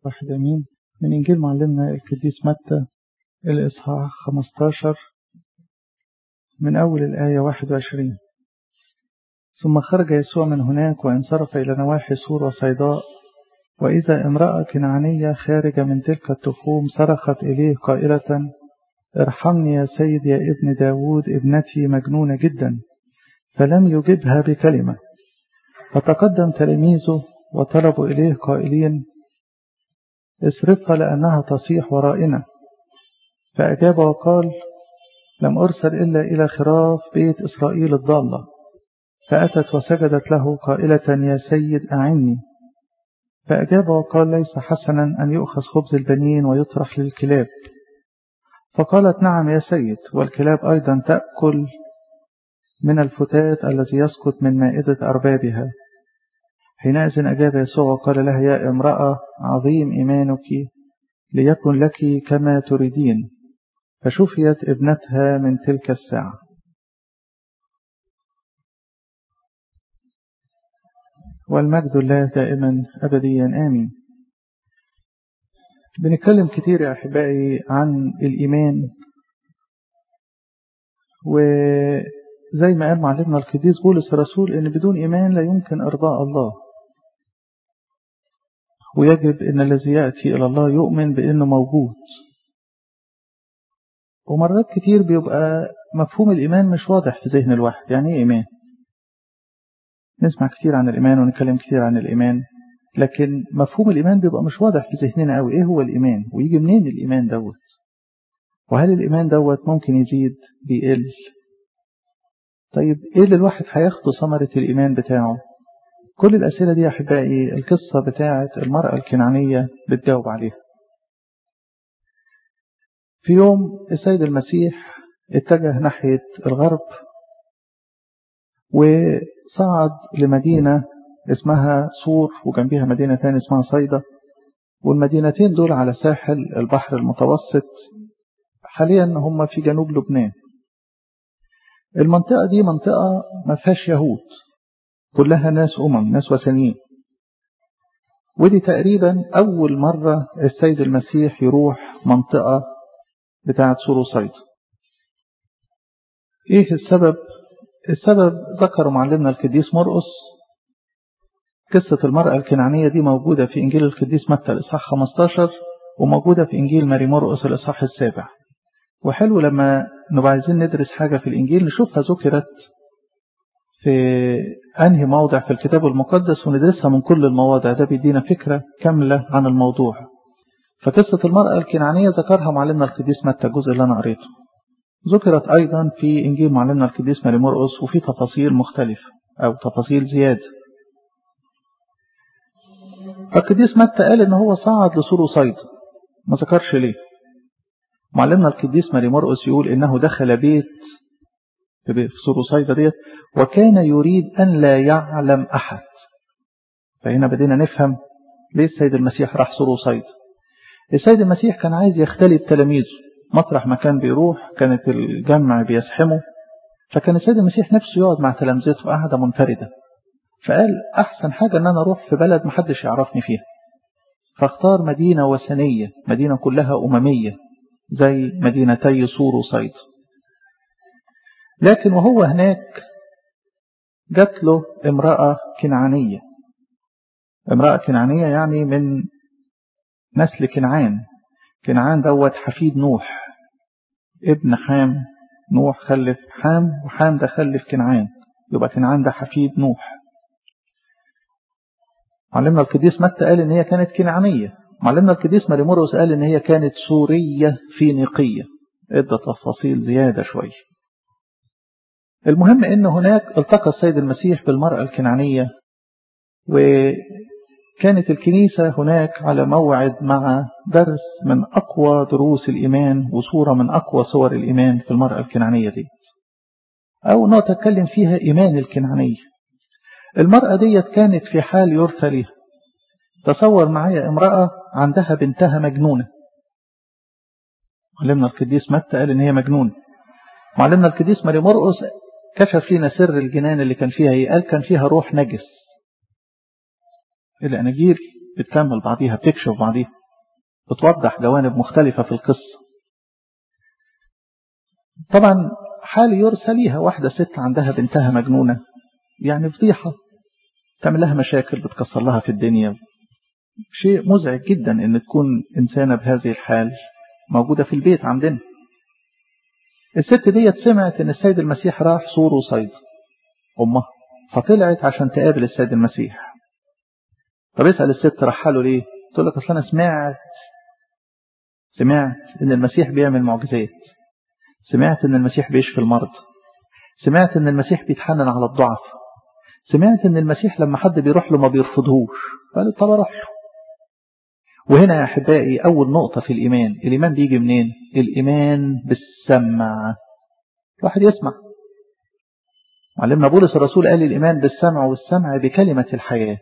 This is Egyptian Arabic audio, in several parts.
واحد أمين من إنجيل معلمنا القديس متى الإصحاح 15 من أول الآية 21 ثم خرج يسوع من هناك وانصرف إلى نواحي سور وصيداء وإذا امرأة كنعانية خارجة من تلك التخوم صرخت إليه قائلة ارحمني يا سيد يا ابن داود ابنتي مجنونة جدا فلم يجبها بكلمة فتقدم تلاميذه وطلبوا إليه قائلين اصرفها لأنها تصيح ورائنا فأجاب وقال لم أرسل إلا إلى خراف بيت إسرائيل الضالة فأتت وسجدت له قائلة يا سيد أعني فأجاب وقال ليس حسنا أن يؤخذ خبز البنين ويطرح للكلاب فقالت نعم يا سيد والكلاب أيضا تأكل من الفتات الذي يسقط من مائدة أربابها حينئذ أجاب يسوع وقال لها يا امرأة عظيم إيمانك ليكن لك كما تريدين فشفيت ابنتها من تلك الساعة والمجد الله دائما أبديا آمين بنتكلم كتير يا أحبائي عن الإيمان وزي ما قال معلمنا القديس بولس الرسول إن بدون إيمان لا يمكن إرضاء الله ويجب إن الذي يأتي إلى الله يؤمن بأنه موجود ومرات كتير بيبقى مفهوم الإيمان مش واضح في ذهن الواحد يعني إيه إيمان نسمع كتير عن الإيمان ونتكلم كتير عن الإيمان لكن مفهوم الإيمان بيبقى مش واضح في ذهننا قوي إيه هو الإيمان ويجي منين الإيمان دوت وهل الإيمان دوت ممكن يزيد بيقل طيب إيه اللي الواحد هياخده ثمرة الإيمان بتاعه كل الأسئلة دي يا أحبائي القصة بتاعة المرأة الكنعانية بتجاوب عليها في يوم السيد المسيح اتجه ناحية الغرب وصعد لمدينة اسمها صور وجنبها مدينة تانية اسمها صيدا والمدينتين دول على ساحل البحر المتوسط حاليا هم في جنوب لبنان المنطقة دي منطقة ما فيهاش يهود كلها ناس أمم ناس وثنيين ودي تقريبا أول مرة السيد المسيح يروح منطقة بتاعة سور وصيدا إيه السبب؟ السبب ذكر معلمنا القديس مرقس قصة المرأة الكنعانية دي موجودة في إنجيل القديس متى الإصحاح 15 وموجودة في إنجيل ماري مرقس الإصحاح السابع وحلو لما نبقى عايزين ندرس حاجة في الإنجيل نشوفها ذكرت في أنهي موضع في الكتاب المقدس وندرسها من كل المواضع ده بيدينا فكرة كاملة عن الموضوع فقصة المرأة الكنعانية ذكرها معلمنا القديس متى الجزء اللي أنا قريته ذكرت أيضا في إنجيل معلمنا القديس ماري مرقس وفي تفاصيل مختلفة أو تفاصيل زيادة القديس متى قال إن هو صعد لسور صيدا ما ذكرش ليه معلمنا القديس ماري مرقس يقول إنه دخل بيت في سور صيدا ديت وكان يريد أن لا يعلم أحد فهنا بدينا نفهم ليه السيد المسيح راح سور صيدا السيد المسيح كان عايز يختلي بتلاميذه مطرح ما كان بيروح كانت الجمع بيزحمه فكان السيد المسيح نفسه يقعد مع تلامذته قاعدة منفردة فقال أحسن حاجة أن أنا أروح في بلد محدش يعرفني فيها فاختار مدينة وثنية مدينة كلها أممية زي مدينتي سور وصيد لكن وهو هناك جات له امرأة كنعانية امرأة كنعانية يعني من نسل كنعان كنعان دوت حفيد نوح ابن حام نوح خلف حام وحام ده خلف كنعان يبقى كنعان ده حفيد نوح معلمنا القديس متى قال ان هي كانت كنعانية معلمنا القديس ماريموروس قال ان هي كانت سورية فينيقية ادى تفاصيل زيادة شوية المهم ان هناك التقى السيد المسيح بالمرأة الكنعانية وكانت الكنيسة هناك على موعد مع درس من أقوى دروس الإيمان وصورة من أقوى صور الإيمان في المرأة الكنعانية دي أو نقطة أتكلم فيها إيمان الكنعانية المرأة ديت كانت في حال يرثى لها تصور معايا امرأة عندها بنتها مجنونة معلمنا القديس متى قال إن هي مجنونة معلمنا القديس ماري مرقس كشف لنا سر الجنان اللي كان فيها ايه قال كان فيها روح نجس الأناجيل بتكمل بعضيها بتكشف بعضيها بتوضح جوانب مختلفة في القصة طبعا حال يرسى ليها واحدة ست عندها بنتها مجنونة يعني فضيحة تعمل لها مشاكل بتكسر لها في الدنيا شيء مزعج جدا ان تكون انسانة بهذه الحال موجودة في البيت عندنا الست ديت سمعت ان السيد المسيح راح سور وصيد امها فطلعت عشان تقابل السيد المسيح طب اسأل الست رحله ليه تقول لك اصل انا سمعت سمعت ان المسيح بيعمل معجزات سمعت ان المسيح بيشفي المرضى سمعت ان المسيح بيتحنن على الضعف سمعت ان المسيح لما حد بيروح له ما بيرفضهوش قالت طب اروح له وهنا يا احبائي اول نقطة في الايمان الايمان بيجي منين الايمان بالسمع الواحد يسمع معلمنا بولس الرسول قال الايمان بالسمع والسمع بكلمة الحياة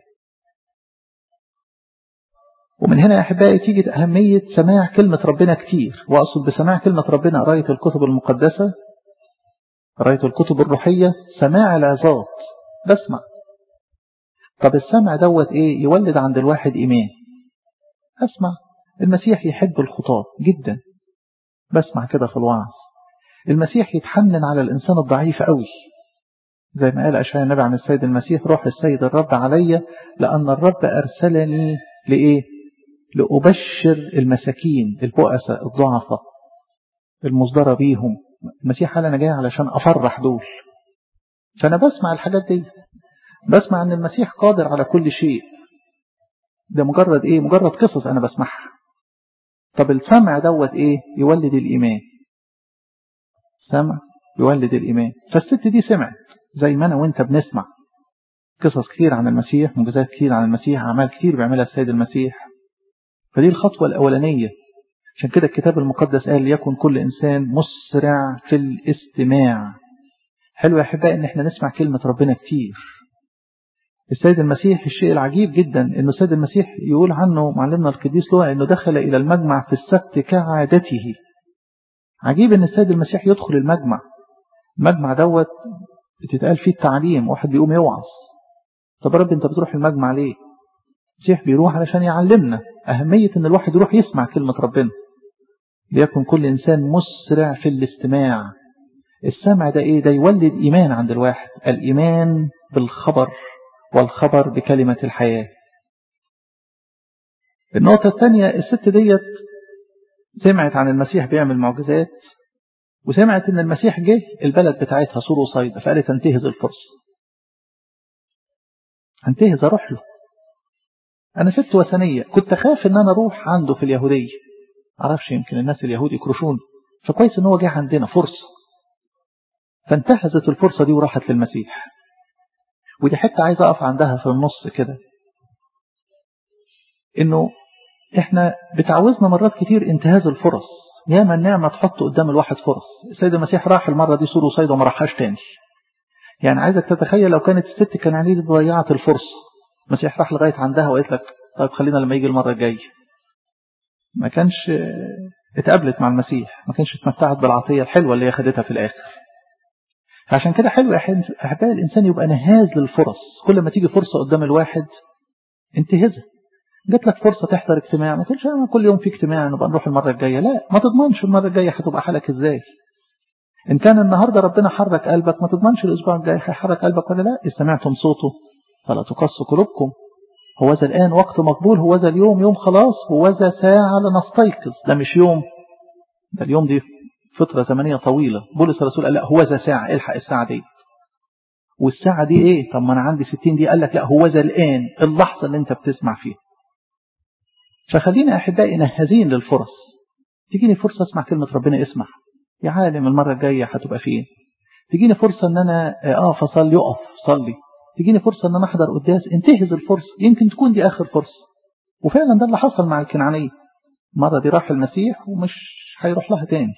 ومن هنا يا أحبائي تيجي أهمية سماع كلمة ربنا كتير وأقصد بسماع كلمة ربنا قراية الكتب المقدسة قراية الكتب الروحية سماع العظات بسمع طب السمع دوت إيه يولد عند الواحد إيمان أسمع المسيح يحب الخطاة جدا بسمع كده في الوعظ المسيح يتحنن على الإنسان الضعيف قوي زي ما قال أشعياء النبي عن السيد المسيح روح السيد الرب علي لأن الرب أرسلني لإيه لأبشر المساكين البؤساء الضعفة المصدرة بيهم المسيح قال أنا جاي علشان أفرح دول فأنا بسمع الحاجات دي بسمع أن المسيح قادر على كل شيء ده مجرد إيه مجرد قصص أنا بسمعها طب السمع دوت إيه يولد الإيمان سمع يولد الإيمان فالست دي سمعت زي ما أنا وإنت بنسمع قصص كتير عن المسيح معجزات كتير عن المسيح أعمال كتير بيعملها السيد المسيح فدي الخطوة الأولانية عشان كده الكتاب المقدس قال ليكن كل إنسان مسرع في الاستماع حلو يا أحبائي إن احنا نسمع كلمة ربنا كتير السيد المسيح الشيء العجيب جدا إنه السيد المسيح يقول عنه معلمنا القديس لوقا إنه دخل إلى المجمع في السبت كعادته عجيب إن السيد المسيح يدخل المجمع المجمع دوت بتتقال فيه التعليم واحد بيقوم يوعظ طب رب انت بتروح المجمع ليه المسيح بيروح علشان يعلمنا أهمية ان الواحد يروح يسمع كلمة ربنا ليكن كل إنسان مسرع في الاستماع السمع ده ايه ده يولد إيمان عند الواحد الإيمان بالخبر والخبر بكلمة الحياة النقطة الثانية الست ديت سمعت عن المسيح بيعمل معجزات وسمعت ان المسيح جه البلد بتاعتها سور وصيدا فقالت انتهز الفرصة انتهز اروح له انا ست وثنية كنت اخاف ان انا اروح عنده في اليهودية عرفش يمكن الناس اليهود يكرشون فكويس ان هو جه عندنا فرصة فانتهزت الفرصة دي وراحت للمسيح ودي حتة عايز اقف عندها في النص كده انه احنا بتعوزنا مرات كتير انتهاز الفرص ياما النعمة تحط قدام الواحد فرص السيد المسيح راح المرة دي سور وصيدا وما راحهاش تاني يعني عايزك تتخيل لو كانت الست كان يعني دي ضيعت الفرصة المسيح راح لغاية عندها وقالت لك طيب خلينا لما يجي المرة الجاية ما كانش اتقابلت مع المسيح ما كانش اتمتعت بالعطية الحلوة اللي هي خدتها في الآخر عشان كده حلو أحبائي الإنسان يبقى نهاز للفرص كل ما تيجي فرصة قدام الواحد انتهزها جات لك فرصة تحضر اجتماع ما تقولش أنا كل يوم في اجتماع نبقى نروح المرة الجاية لا ما تضمنش المرة الجاية هتبقى حالك ازاي إن كان النهاردة ربنا حرك قلبك ما تضمنش الأسبوع الجاي هيحرك قلبك ولا لا إذ سمعتم صوته فلا تقص قلوبكم هو ذا الآن وقت مقبول هو ذا اليوم يوم خلاص هو ذا ساعة لنستيقظ ده مش يوم ده اليوم دي فترة زمنية طويلة بولس الرسول قال لا هو ذا ساعة الحق الساعة دي والساعة دي ايه طب ما انا عندي 60 دي قال لك لا هو ذا الآن اللحظة اللي انت بتسمع فيها فخلينا أحبائي نهزين للفرص تجيني فرصة اسمع كلمة ربنا اسمع يا عالم المرة الجاية هتبقى فين تجيني فرصة ان انا اقف اصلي اقف صلي تجيني فرصة ان انا احضر قداس انتهز الفرصة يمكن تكون دي اخر فرصة وفعلا ده اللي حصل مع الكنعانية مرة دي راح المسيح ومش هيروح لها تاني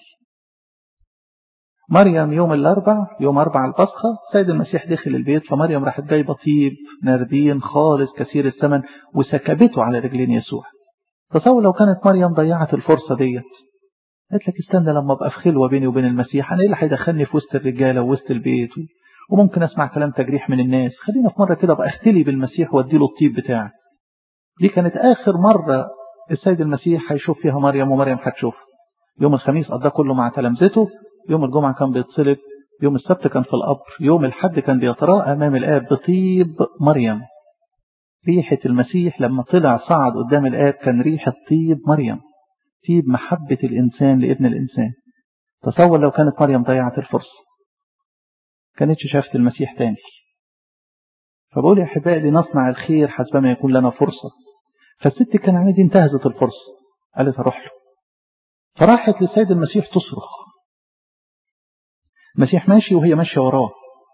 مريم يوم الاربع يوم اربع البصخة سيد المسيح دخل البيت فمريم راحت جايبة طيب ناردين خالص كثير الثمن وسكبته على رجلين يسوع تصور لو كانت مريم ضيعت الفرصة ديت قالت لك استنى لما ابقى في خلوة بيني وبين المسيح انا ايه اللي هيدخلني في وسط الرجالة ووسط البيت وممكن اسمع كلام تجريح من الناس خلينا في مرة كده ابقى اختلي بالمسيح وادي له الطيب بتاعي دي كانت آخر مرة السيد المسيح هيشوف فيها مريم ومريم هتشوف يوم الخميس قضاه كله مع تلامذته يوم الجمعة كان بيتصلب يوم السبت كان في القبر يوم الحد كان بيتراءى أمام الآب بطيب مريم ريحة المسيح لما طلع صعد قدام الآب كان ريحة طيب مريم طيب محبة الإنسان لابن الإنسان تصور لو كانت مريم ضيعت الفرصة كانتش شافت المسيح تاني فبقول يا أحبائي لنصنع الخير حسبما يكون لنا فرصة فالست كان عندي انتهزت الفرصة قالت أروح له فراحت للسيد المسيح تصرخ المسيح ماشي وهي ماشية وراه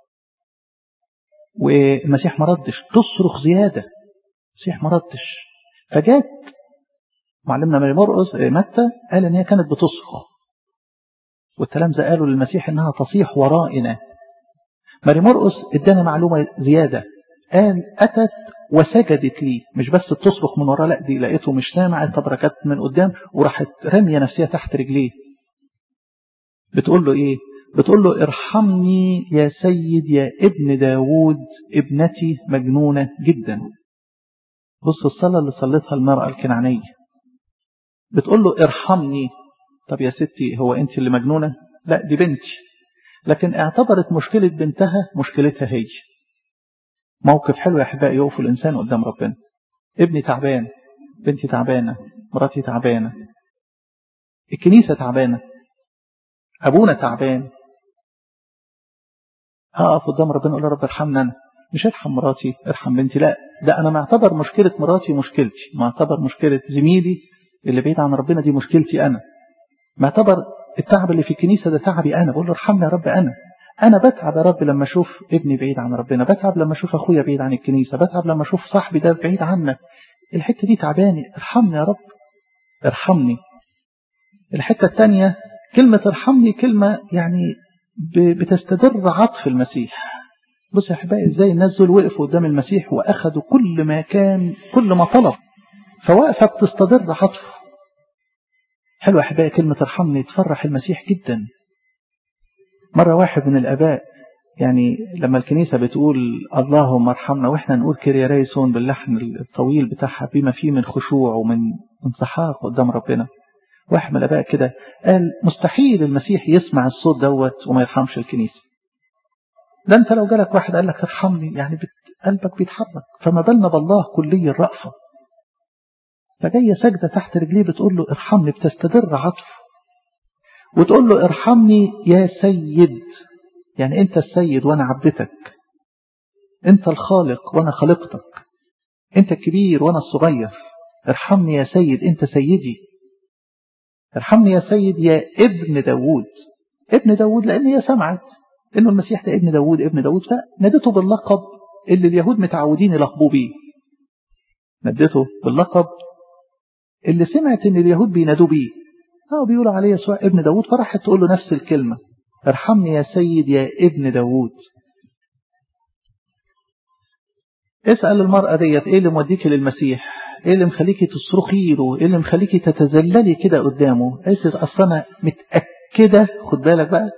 والمسيح ما ردش تصرخ زيادة المسيح ما ردش فجات معلمنا ماري مرقس متى قال ان هي كانت بتصرخ والتلامذة قالوا للمسيح انها تصيح ورائنا ماري مرقس ادانا معلومة زيادة قال اتت وسجدت لي مش بس بتصرخ من وراه لا دي لقيته مش سامع التبركات من قدام وراحت رمية نفسها تحت رجليه بتقول له ايه بتقول له ارحمني يا سيد يا ابن داود ابنتي مجنونة جدا بص الصلاة اللي صلتها المرأة الكنعانية بتقول له ارحمني طب يا ستي هو انت اللي مجنونة لا دي بنتي لكن اعتبرت مشكلة بنتها مشكلتها هي موقف حلو يا احبائي يقف الانسان قدام ربنا ابني تعبان بنتي تعبانة مراتي تعبانة الكنيسة تعبانة ابونا تعبان هقف قدام ربنا اقول له رب ارحمنا انا مش ارحم مراتي ارحم بنتي لا ده انا معتبر مشكلة مراتي مشكلتي معتبر مشكلة زميلي اللي بعيد عن ربنا دي مشكلتي انا معتبر التعب اللي في الكنيسة ده تعبي انا بقول له ارحمني يا رب انا انا بتعب يا رب لما اشوف ابني بعيد عن ربنا بتعب لما اشوف اخويا بعيد عن الكنيسة بتعب لما اشوف صاحبي ده بعيد عنك الحتة دي تعباني ارحمني يا رب ارحمني الحتة الثانية كلمة ارحمني كلمة يعني بتستدر عطف المسيح بص يا احبائي ازاي الناس دول وقفوا قدام المسيح واخدوا كل ما كان كل ما طلب فواقفه بتستدر عطفه حلو يا احبائي كلمه ارحمني تفرح المسيح جدا مره واحد من الاباء يعني لما الكنيسه بتقول اللهم ارحمنا واحنا نقول كيريا ريسون باللحن الطويل بتاعها بما فيه من خشوع ومن انسحاق قدام ربنا واحد من الاباء كده قال مستحيل المسيح يسمع الصوت دوت وما يرحمش الكنيسه ده انت لو جالك واحد قال لك ارحمني يعني بت... قلبك بيتحرك فما بالنا بالله كلي الرأفة فجاية سجدة تحت رجليه بتقول له ارحمني بتستدر عطف وتقول له ارحمني يا سيد يعني انت السيد وانا عبدتك انت الخالق وانا خلقتك انت الكبير وانا الصغير ارحمني يا سيد انت سيدي ارحمني يا سيد يا ابن داود ابن داود لان هي سمعت انه المسيح ده ابن داود ابن داود فنادته باللقب اللي اليهود متعودين يلقبوا بيه نادته باللقب اللي سمعت ان اليهود بينادوا بيه اه بيقولوا عليه يسوع ابن داود فراحت تقول له نفس الكلمة ارحمني يا سيد يا ابن داود اسأل المرأة ديت ايه اللي موديكي للمسيح ايه اللي مخليكي تصرخي له ايه اللي مخليكي تتذللي كده قدامه قالت اصل انا متأكدة خد بالك بقى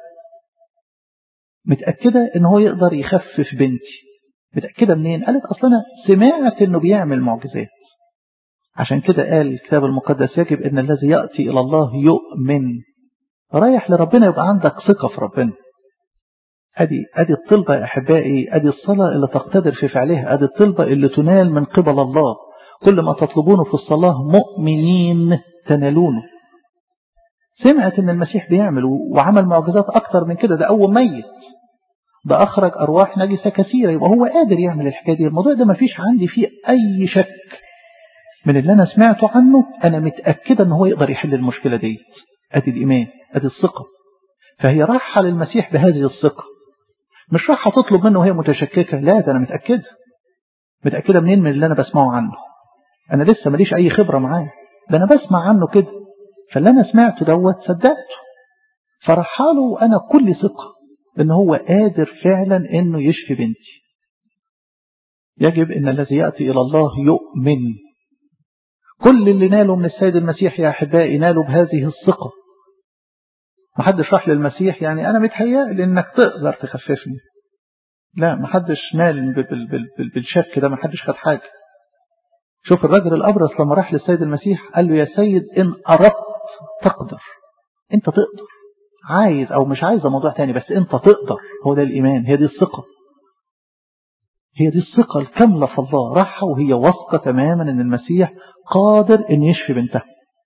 متأكدة ان هو يقدر يخفف بنتي متأكدة منين قالت اصل انا سمعت انه بيعمل معجزات عشان كده قال الكتاب المقدس يجب ان الذي يأتي الى الله يؤمن رايح لربنا يبقى عندك ثقة في ربنا ادي ادي الطلبة يا احبائي ادي الصلاة اللي تقتدر في فعلها ادي الطلبة اللي تنال من قبل الله كل ما تطلبونه في الصلاة مؤمنين تنالونه سمعت ان المسيح بيعمل وعمل معجزات اكتر من كده ده اول ميت ده اخرج ارواح نجسة كثيرة يبقى هو قادر يعمل الحكاية دي الموضوع ده ما فيش عندي فيه اي شك من اللي انا سمعته عنه انا متأكدة ان هو يقدر يحل المشكلة دي ادي الايمان ادي الثقة فهي راحة للمسيح بهذه الثقة مش راح تطلب منه وهي متشككة لا ده أنا متأكدة متأكدة منين من اللي أنا بسمعه عنه أنا لسه ماليش أي خبرة معاه ده أنا بسمع عنه كده فاللي أنا سمعته دوت صدقته فرحاله وأنا كل ثقة إن هو قادر فعلا إنه يشفي بنتي يجب إن الذي يأتي إلى الله يؤمن كل اللي نالوا من السيد المسيح يا أحبائي نالوا بهذه الثقة محدش راح للمسيح يعني أنا متهيأ إنك تقدر تخففني لا محدش نال بالشك ده محدش خد حاجة شوف الراجل الأبرص لما راح للسيد المسيح قال له يا سيد إن أردت تقدر أنت تقدر عايز أو مش عايز موضوع تاني بس أنت تقدر هو ده الإيمان هي دي الثقة هي دي الثقة الكاملة في الله راحة وهي واثقة تماما أن المسيح قادر أن يشفي بنتها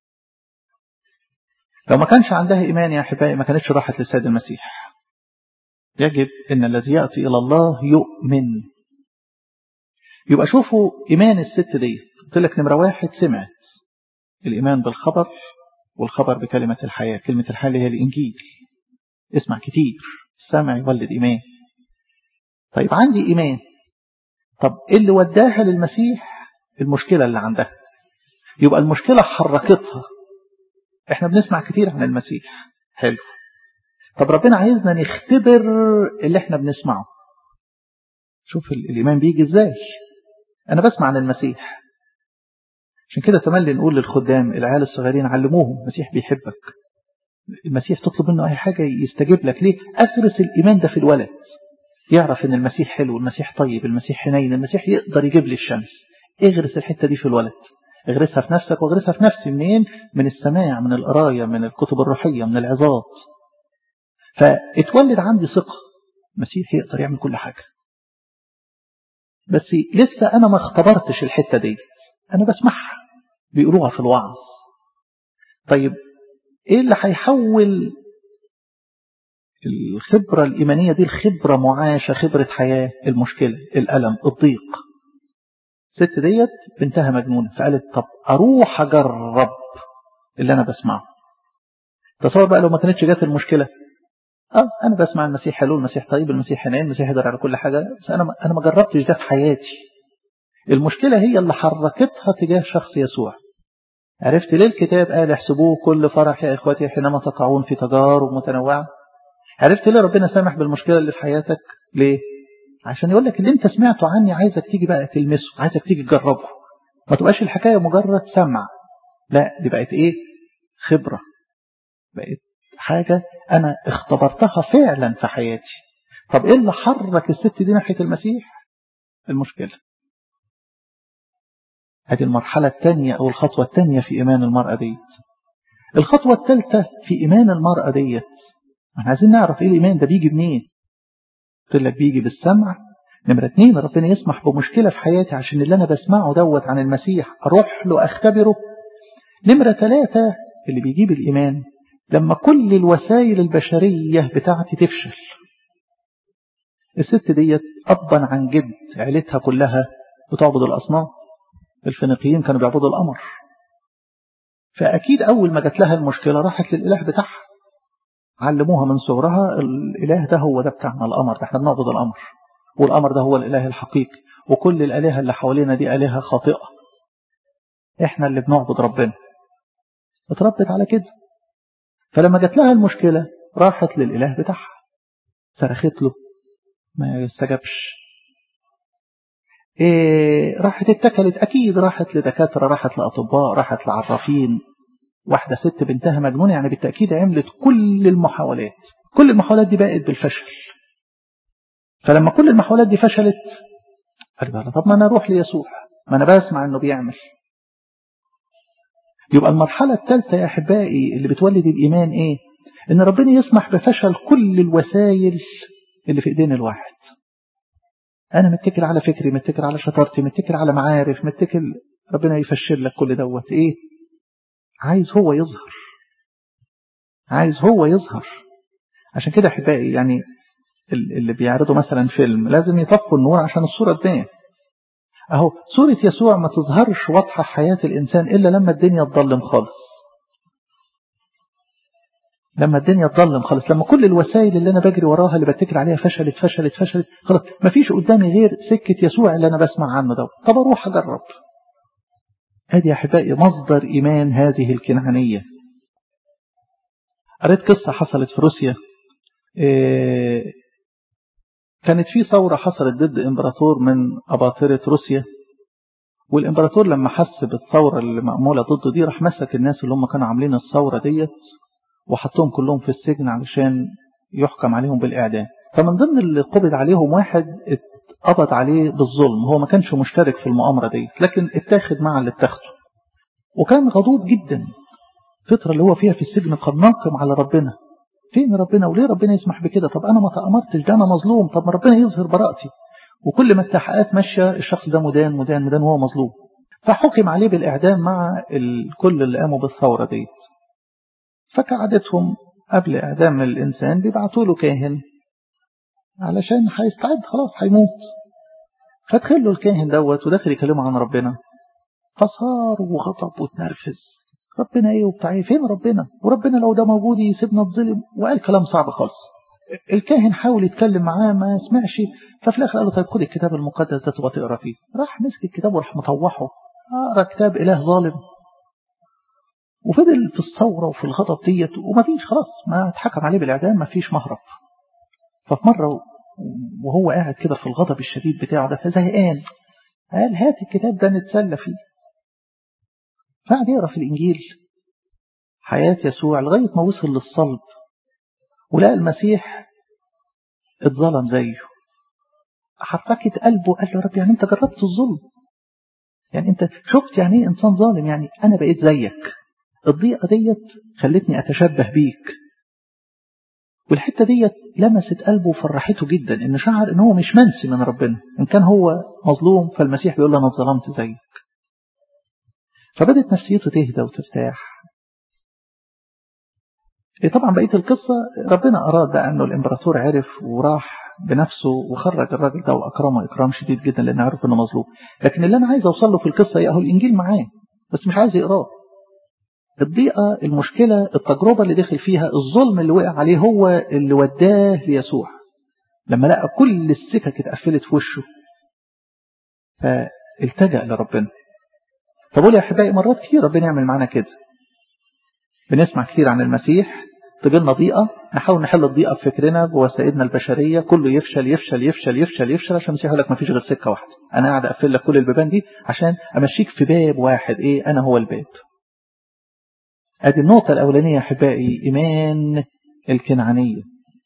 لو ما كانش عندها إيمان يا أحبائي ما كانتش راحت للسيد المسيح يجب أن الذي يأتي إلى الله يؤمن يبقى شوفوا إيمان الست دي قلت لك نمرة واحد سمعت الإيمان بالخبر والخبر بكلمة الحياة كلمة الحياة اللي هي الإنجيل اسمع كتير السمع يولد إيمان طيب عندي إيمان طب إيه اللي وداها للمسيح المشكلة اللي عندها يبقى المشكلة حركتها احنا بنسمع كتير عن المسيح حلو طب ربنا عايزنا نختبر اللي احنا بنسمعه شوف الإيمان بيجي ازاي أنا بسمع عن المسيح عشان كده تملي نقول للخدام العيال الصغيرين علموهم المسيح بيحبك المسيح تطلب منه أي حاجة يستجيب لك ليه أغرس الإيمان ده في الولد يعرف ان المسيح حلو المسيح طيب المسيح حنين المسيح يقدر يجيب لي الشمس اغرس الحتة دي في الولد اغرسها في نفسك واغرسها في نفسي منين من السماع من القراية من الكتب الروحية من العظات فاتولد عندي ثقة المسيح يقدر يعمل كل حاجة بس لسه انا ما اختبرتش الحتة دي انا بسمعها بيقولوها في الوعظ طيب ايه اللي هيحول الخبرة الإيمانية دي الخبرة معاشة خبرة حياة المشكلة الألم الضيق ست ديت بنتها مجنونة فقالت طب أروح أجرب اللي أنا بسمعه تصور بقى لو ما كانتش جات المشكلة اه انا بسمع المسيح حلو المسيح طيب المسيح حنين المسيح يقدر على كل حاجة بس انا انا ما جربتش ده في حياتي المشكلة هي اللي حركتها تجاه شخص يسوع عرفت ليه الكتاب قال احسبوه كل فرح يا اخوتي حينما تقعون في تجارب متنوعة عرفت ليه ربنا سامح بالمشكلة اللي في حياتك ليه عشان يقول لك اللي انت سمعته عني عايزك تيجي بقى تلمسه عايزك تيجي تجربه ما تبقاش الحكاية مجرد سمع لا دي بقت ايه خبرة بقت حاجة انا اختبرتها فعلا في حياتي طب ايه اللي حرك الست دي ناحية المسيح المشكلة هذه المرحلة الثانية او الخطوة الثانية في ايمان المرأة ديت الخطوة الثالثة في ايمان المرأة ديت احنا عايزين نعرف ايه الايمان ده بيجي منين قلت لك بيجي بالسمع نمرة اتنين ربنا يسمح بمشكلة في حياتي عشان اللي انا بسمعه دوت عن المسيح اروح له اختبره نمرة ثلاثة اللي بيجيب الايمان لما كل الوسائل البشرية بتاعتي تفشل الست ديت أبا عن جد عيلتها كلها بتعبد الأصنام الفينيقيين كانوا بيعبدوا القمر فأكيد أول ما جات لها المشكلة راحت للإله بتاعها علموها من صغرها الإله ده هو ده بتاعنا القمر ده احنا بنعبد القمر والقمر ده هو الإله الحقيقي وكل الآلهة اللي حوالينا دي آلهة خاطئة احنا اللي بنعبد ربنا اتربت على كده فلما جات لها المشكلة راحت للإله بتاعها صرخت له ما يستجبش إيه راحت اتكلت أكيد راحت لدكاترة راحت لأطباء راحت لعرافين واحدة ست بنتها مجنونة يعني بالتأكيد عملت كل المحاولات كل المحاولات دي بقت بالفشل فلما كل المحاولات دي فشلت قال طب ما أنا أروح ليسوع ما أنا بسمع أنه بيعمل يبقى المرحلة الثالثة يا أحبائي اللي بتولد الإيمان إيه إن ربنا يسمح بفشل كل الوسائل اللي في إيدين الواحد أنا متكل على فكري متكل على شطارتي متكل على معارف متكل ربنا يفشل لك كل دوت إيه عايز هو يظهر عايز هو يظهر عشان كده أحبائي يعني اللي بيعرضوا مثلا فيلم لازم يطفوا النور عشان الصورة تبان اهو صورة يسوع ما تظهرش واضحة في حياة الإنسان إلا لما الدنيا تضلم خالص لما الدنيا تضلم خالص لما كل الوسائل اللي أنا بجري وراها اللي بتكل عليها فشلت فشلت فشلت خلاص ما فيش قدامي غير سكة يسوع اللي أنا بسمع عنه ده طب أروح أجرب هذه يا أحبائي مصدر إيمان هذه الكنعانية قريت قصة حصلت في روسيا إيه كانت في ثورة حصلت ضد إمبراطور من أباطرة روسيا والإمبراطور لما حس بالثورة اللي معمولة ضده دي راح مسك الناس اللي هم كانوا عاملين الثورة ديت وحطهم كلهم في السجن علشان يحكم عليهم بالإعدام فمن ضمن اللي قبض عليهم واحد قبض عليه بالظلم هو ما كانش مشترك في المؤامرة دي لكن اتاخد مع اللي اتاخده وكان غضوب جدا الفترة اللي هو فيها في السجن قد ناقم على ربنا فين ربنا وليه ربنا يسمح بكده طب أنا ما تأمرتش ده أنا مظلوم طب ما ربنا يظهر براءتي وكل ما التحقيقات ماشية الشخص ده مدان مدان مدان وهو مظلوم فحكم عليه بالإعدام مع الكل اللي قاموا بالثورة دي فكعادتهم قبل إعدام الإنسان بيبعتوا له كاهن علشان هيستعد خلاص هيموت فدخل له الكاهن دوت وداخل يكلمه عن ربنا فصار وغضب وتنرفز ربنا ايه وبتاع ايه فين ربنا وربنا لو ده موجود يسيبنا نتظلم وقال كلام صعب خالص الكاهن حاول يتكلم معاه ما سمعش ففي الاخر قال له طيب خد الكتاب المقدس ده تبقى تقرا فيه راح مسك الكتاب وراح مطوحه اقرا كتاب اله ظالم وفضل في الثوره وفي الغضب ديت ومفيش خلاص ما اتحكم عليه بالاعدام مفيش مهرب ففي مره وهو قاعد كده في الغضب الشديد بتاعه ده فزهقان قال هات الكتاب ده نتسلى فيه فقعد يقرا في الانجيل حياه يسوع لغايه ما وصل للصلب ولقى المسيح اتظلم زيه حركت قلبه قال له رب يعني انت جربت الظلم يعني انت شفت يعني ايه انسان ظالم يعني انا بقيت زيك الضيقه ديت خلتني اتشبه بيك والحته ديت لمست قلبه وفرحته جدا ان شعر ان هو مش منسي من ربنا ان كان هو مظلوم فالمسيح بيقول له انا اتظلمت زيك فبدت نفسيته تهدى وترتاح إيه طبعا بقيه القصه ربنا اراد بقى انه الامبراطور عرف وراح بنفسه وخرج الراجل ده واكرمه اكرام شديد جدا لان عرف انه مظلوم لكن اللي انا عايز اوصل له في القصه ايه اهو الانجيل معاه بس مش عايز يقراه الضيقه المشكله التجربه اللي دخل فيها الظلم اللي وقع عليه هو اللي وداه ليسوع لما لقى كل السكك اتقفلت في وشه فالتجأ لربنا فبقول يا احبائي مرات كتير ربنا يعمل معانا كده بنسمع كتير عن المسيح تجي لنا ضيقه نحاول نحل الضيقه بفكرنا بوسائدنا البشريه كله يفشل يفشل يفشل يفشل يفشل عشان المسيح يقول لك ما فيش غير سكه واحده انا قاعد اقفل لك كل البيبان دي عشان امشيك في باب واحد ايه انا هو الباب ادي النقطه الاولانيه يا احبائي ايمان الكنعانيه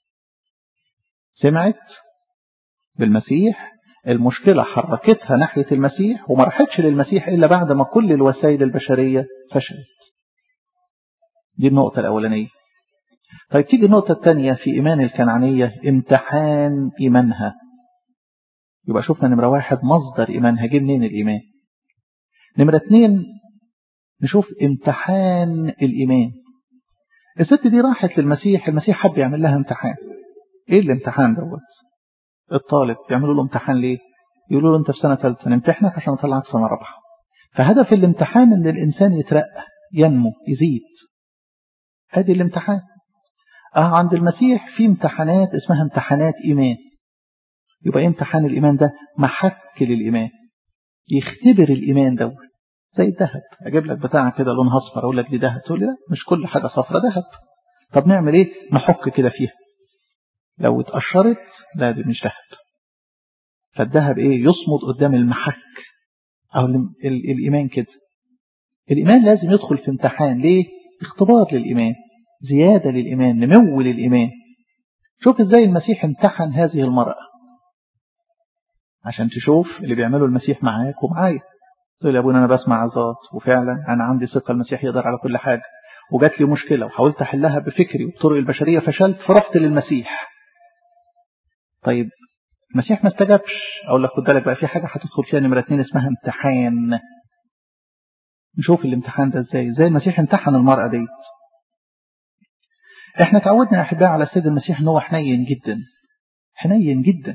سمعت بالمسيح المشكله حركتها ناحيه المسيح وما راحتش للمسيح الا بعد ما كل الوسائل البشريه فشلت دي النقطه الاولانيه طيب تيجي النقطة الثانية في إيمان الكنعانية امتحان إيمانها يبقى شفنا نمرة واحد مصدر إيمانها جه منين الإيمان نمرة اثنين نشوف امتحان الإيمان الست دي راحت للمسيح المسيح حب يعمل لها امتحان ايه الامتحان دوت الطالب يعملوا له امتحان ليه يقولوا له انت في سنة ثالثة نمتحنك عشان نطلعك سنة رابعة فهدف الامتحان ان الانسان يترقى ينمو يزيد ادي الامتحان اه عند المسيح في امتحانات اسمها امتحانات ايمان يبقى ايه امتحان الايمان ده محك للايمان يختبر الايمان دوت زي الذهب اجيب لك بتاعه كده لونها اصفر اقول لك دي ذهب تقول لي لا مش كل حاجه صفرة ذهب طب نعمل ايه نحك كده فيها لو اتقشرت لا دي مش ذهب فالذهب ايه يصمد قدام المحك او الايمان كده الايمان لازم يدخل في امتحان ليه اختبار للايمان زيادة للإيمان نمو للإيمان شوف ازاي المسيح امتحن هذه المرأة عشان تشوف اللي بيعمله المسيح معاك ومعايا تقول يا ابونا انا بسمع عظات وفعلا انا عندي ثقة المسيح يقدر على كل حاجة وجات لي مشكلة وحاولت احلها بفكري وبطرق البشرية فشلت فرحت للمسيح طيب المسيح ما استجابش اقول لك خد بالك بقى في حاجة هتدخل فيها نمرة اتنين اسمها امتحان نشوف الامتحان ده ازاي ازاي المسيح امتحن المرأة دي احنا تعودنا يا احبائي على السيد المسيح ان هو حنين جدا حنين جدا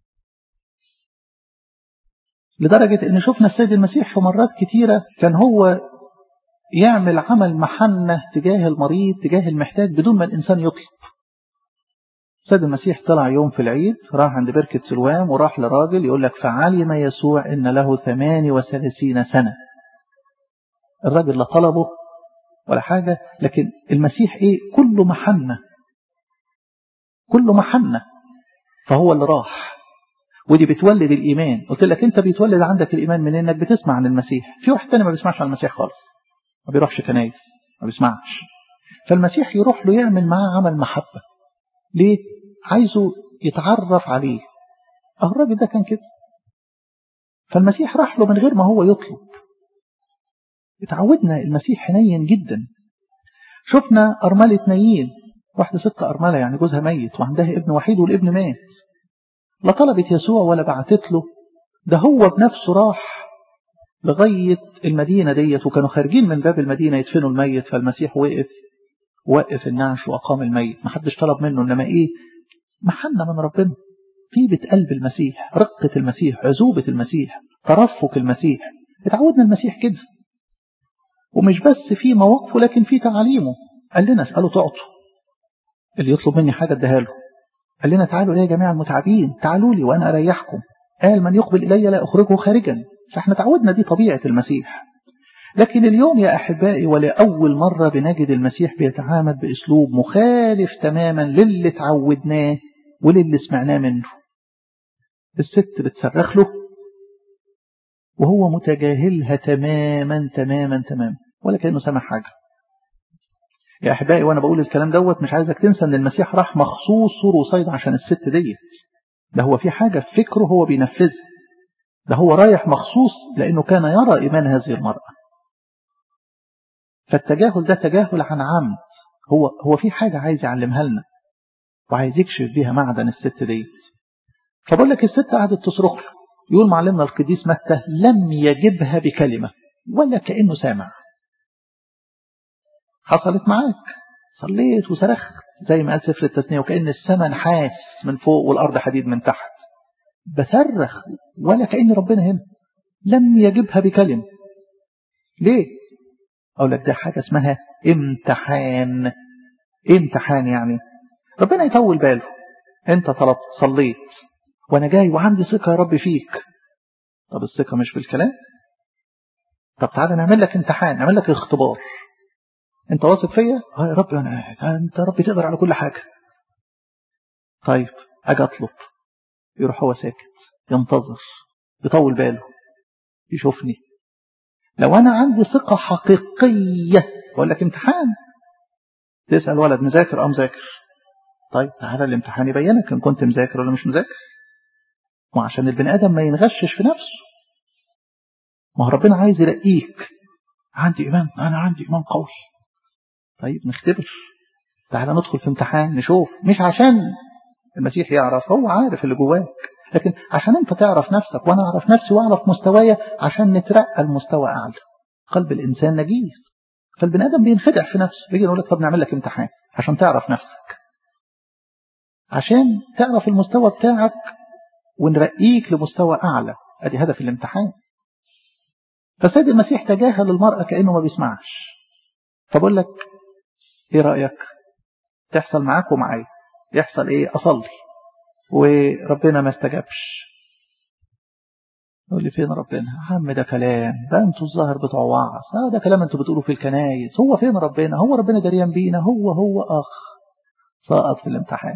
لدرجة ان شفنا السيد المسيح في مرات كتيرة كان هو يعمل عمل محنة تجاه المريض تجاه المحتاج بدون ما الانسان يطلب السيد المسيح طلع يوم في العيد راح عند بركة سلوام وراح لراجل يقول لك فعلم يسوع ان له ثمان وثلاثين سنة الراجل لا طلبه ولا حاجة لكن المسيح ايه كله محنة كله محنة فهو اللي راح ودي بتولد الإيمان قلت لك أنت بيتولد عندك الإيمان من إنك بتسمع عن المسيح في واحد تاني ما بيسمعش عن المسيح خالص ما بيروحش كنايس ما بيسمعش فالمسيح يروح له يعمل معاه عمل محبة ليه عايزه يتعرف عليه أهو الراجل ده كان كده فالمسيح راح له من غير ما هو يطلب اتعودنا المسيح حنين جدا شفنا أرملة نايين واحدة ست أرملة يعني جوزها ميت وعندها ابن وحيد والابن مات لا طلبت يسوع ولا بعتت له ده هو بنفسه راح لغاية المدينة ديت وكانوا خارجين من باب المدينة يدفنوا الميت فالمسيح وقف وقف النعش وأقام الميت ما حدش طلب منه إنما إيه محنة من ربنا طيبة قلب المسيح رقة المسيح عزوبة المسيح ترفق المسيح اتعودنا المسيح كده ومش بس في مواقفه لكن في تعاليمه قال لنا اسأله تعطوا اللي يطلب مني حاجة اديها له قال لنا تعالوا يا جماعة المتعبين تعالوا لي وأنا أريحكم قال من يقبل إلي لا أخرجه خارجا فاحنا تعودنا دي طبيعة المسيح لكن اليوم يا أحبائي ولأول مرة بنجد المسيح بيتعامل بأسلوب مخالف تماما للي تعودناه وللي سمعناه منه الست بتصرخ له وهو متجاهلها تماما تماما تماما ولا كأنه سمع حاجة يا أحبائي وأنا بقول الكلام دوت مش عايزك تنسى أن المسيح راح مخصوص سور وصيد عشان الست ديت ده هو في حاجة في فكره هو بينفذها ده هو رايح مخصوص لأنه كان يرى إيمان هذه المرأة فالتجاهل ده تجاهل عن عمد هو هو في حاجة عايز يعلمها لنا وعايز يكشف بيها معدن الست ديت فبقول لك الست قعدت تصرخ له يقول معلمنا القديس متى لم يجبها بكلمة ولا كأنه سامع حصلت معاك صليت وصرخت زي ما قال سفر التثنية وكأن السماء نحاس من فوق والأرض حديد من تحت بصرخ ولا كأن ربنا هنا لم يجبها بكلمة ليه أقول لك ده حاجة اسمها امتحان ايه امتحان يعني ربنا يطول باله انت طلبت صليت وانا جاي وعندي ثقة يا رب فيك طب الثقة مش بالكلام طب تعالى نعمل لك امتحان نعمل لك اختبار انت واثق فيا اه يا رب انا انت يا رب تقدر على كل حاجة طيب اجي اطلب يروح هو ساكت ينتظر يطول باله يشوفني لو انا عندي ثقة حقيقية بقول لك امتحان تسأل ولد مذاكر اه مذاكر طيب تعالى الامتحان يبينك ان كنت مذاكر ولا مش مذاكر وعشان البني ادم ما ينغشش في نفسه ما هو ربنا عايز يرقيك عندي ايمان انا عندي ايمان قوي طيب نختبر تعالى ندخل في امتحان نشوف مش عشان المسيح يعرف هو عارف اللي جواك لكن عشان انت تعرف نفسك وانا اعرف نفسي واعرف مستوايا عشان نترقى المستوى اعلى قلب الانسان نجيس فالبني ادم بينخدع في نفسه بيجي نقول لك طب نعمل لك امتحان عشان تعرف نفسك عشان تعرف المستوى بتاعك ونرقيك لمستوى اعلى ادي هدف الامتحان فسيد المسيح تجاهل المرأة كأنه ما بيسمعش فبقول لك ايه رأيك تحصل معاك ومعايا يحصل ايه اصلي وربنا ما استجابش يقول لي فين ربنا يا عم ده كلام ده انتوا الظاهر بتوع وعظ اه ده كلام انتوا بتقولوا في الكنايس هو فين ربنا هو ربنا دريان بينا هو هو اخ سقط في الامتحان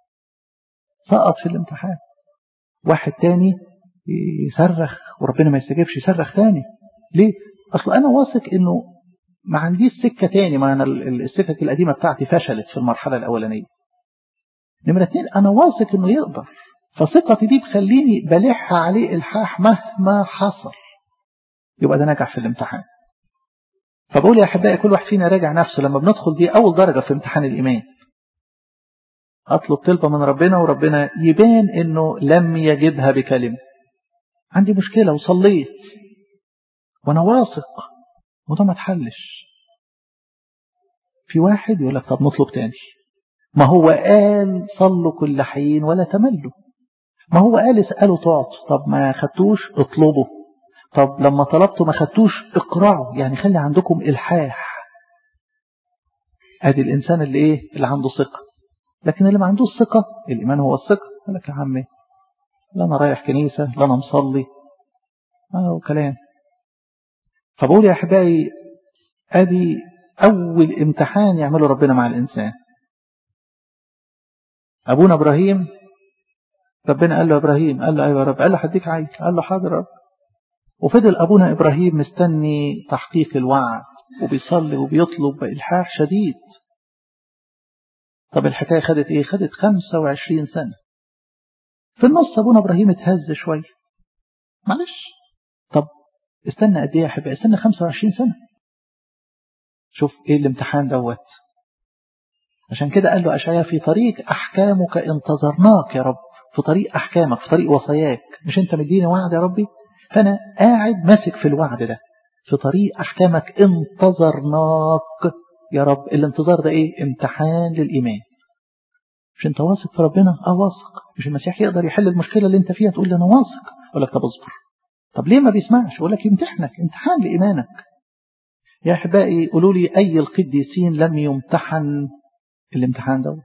سقط في الامتحان واحد تاني يصرخ وربنا ما يستجيبش يصرخ تاني ليه اصل انا واثق انه ما عنديش سكة تاني ما انا السكك القديمة بتاعتي فشلت في المرحلة الاولانية نمرة اتنين انا واثق انه يقدر فثقتي دي بخليني بلح عليه الحاح مهما حصل يبقى ده نجح في الامتحان فبقول يا احبائي كل واحد فينا راجع نفسه لما بندخل دي اول درجة في امتحان الايمان اطلب طلبة من ربنا وربنا يبان انه لم يجبها بكلمة عندي مشكلة وصليت وانا واثق وده ما اتحلش في واحد يقول لك طب نطلب تاني ما هو قال صلوا كل حين ولا تملوا ما هو قال اسألوا تعطوا طب ما خدتوش اطلبوا طب لما طلبتوا ما خدتوش اقرعوا يعني خلي عندكم الحاح ادي الانسان اللي ايه اللي عنده ثقة لكن اللي ما عندوش ثقة الايمان هو الثقة قال لك يا عمي لا انا رايح كنيسة لا انا مصلي اه كلام فبقول يا احبائي ادي اول امتحان يعمله ربنا مع الانسان ابونا ابراهيم ربنا قال له ابراهيم قال له ايوه يا رب قال له هديك عيل قال له حاضر يا رب وفضل ابونا ابراهيم مستني تحقيق الوعد وبيصلي وبيطلب بإلحاح شديد طب الحكاية خدت ايه خدت 25 سنة في النص ابونا ابراهيم اتهز شوية معلش طب استنى قد ايه يا حبيبي استنى 25 سنة شوف ايه الامتحان دوت عشان كده قال له أشعياء في طريق أحكامك انتظرناك يا رب في طريق أحكامك في طريق وصاياك مش أنت مديني وعد يا ربي فأنا قاعد ماسك في الوعد ده في طريق أحكامك انتظرناك يا رب الانتظار ده إيه امتحان للإيمان مش أنت واثق في ربنا اه واثق مش المسيح يقدر يحل المشكلة اللي أنت فيها تقول لي أنا واثق أقول لك طب اصبر طب ليه ما بيسمعش أقول لك يمتحنك امتحان لإيمانك يا أحبائي قولوا لي أي القديسين لم يمتحن الامتحان دوت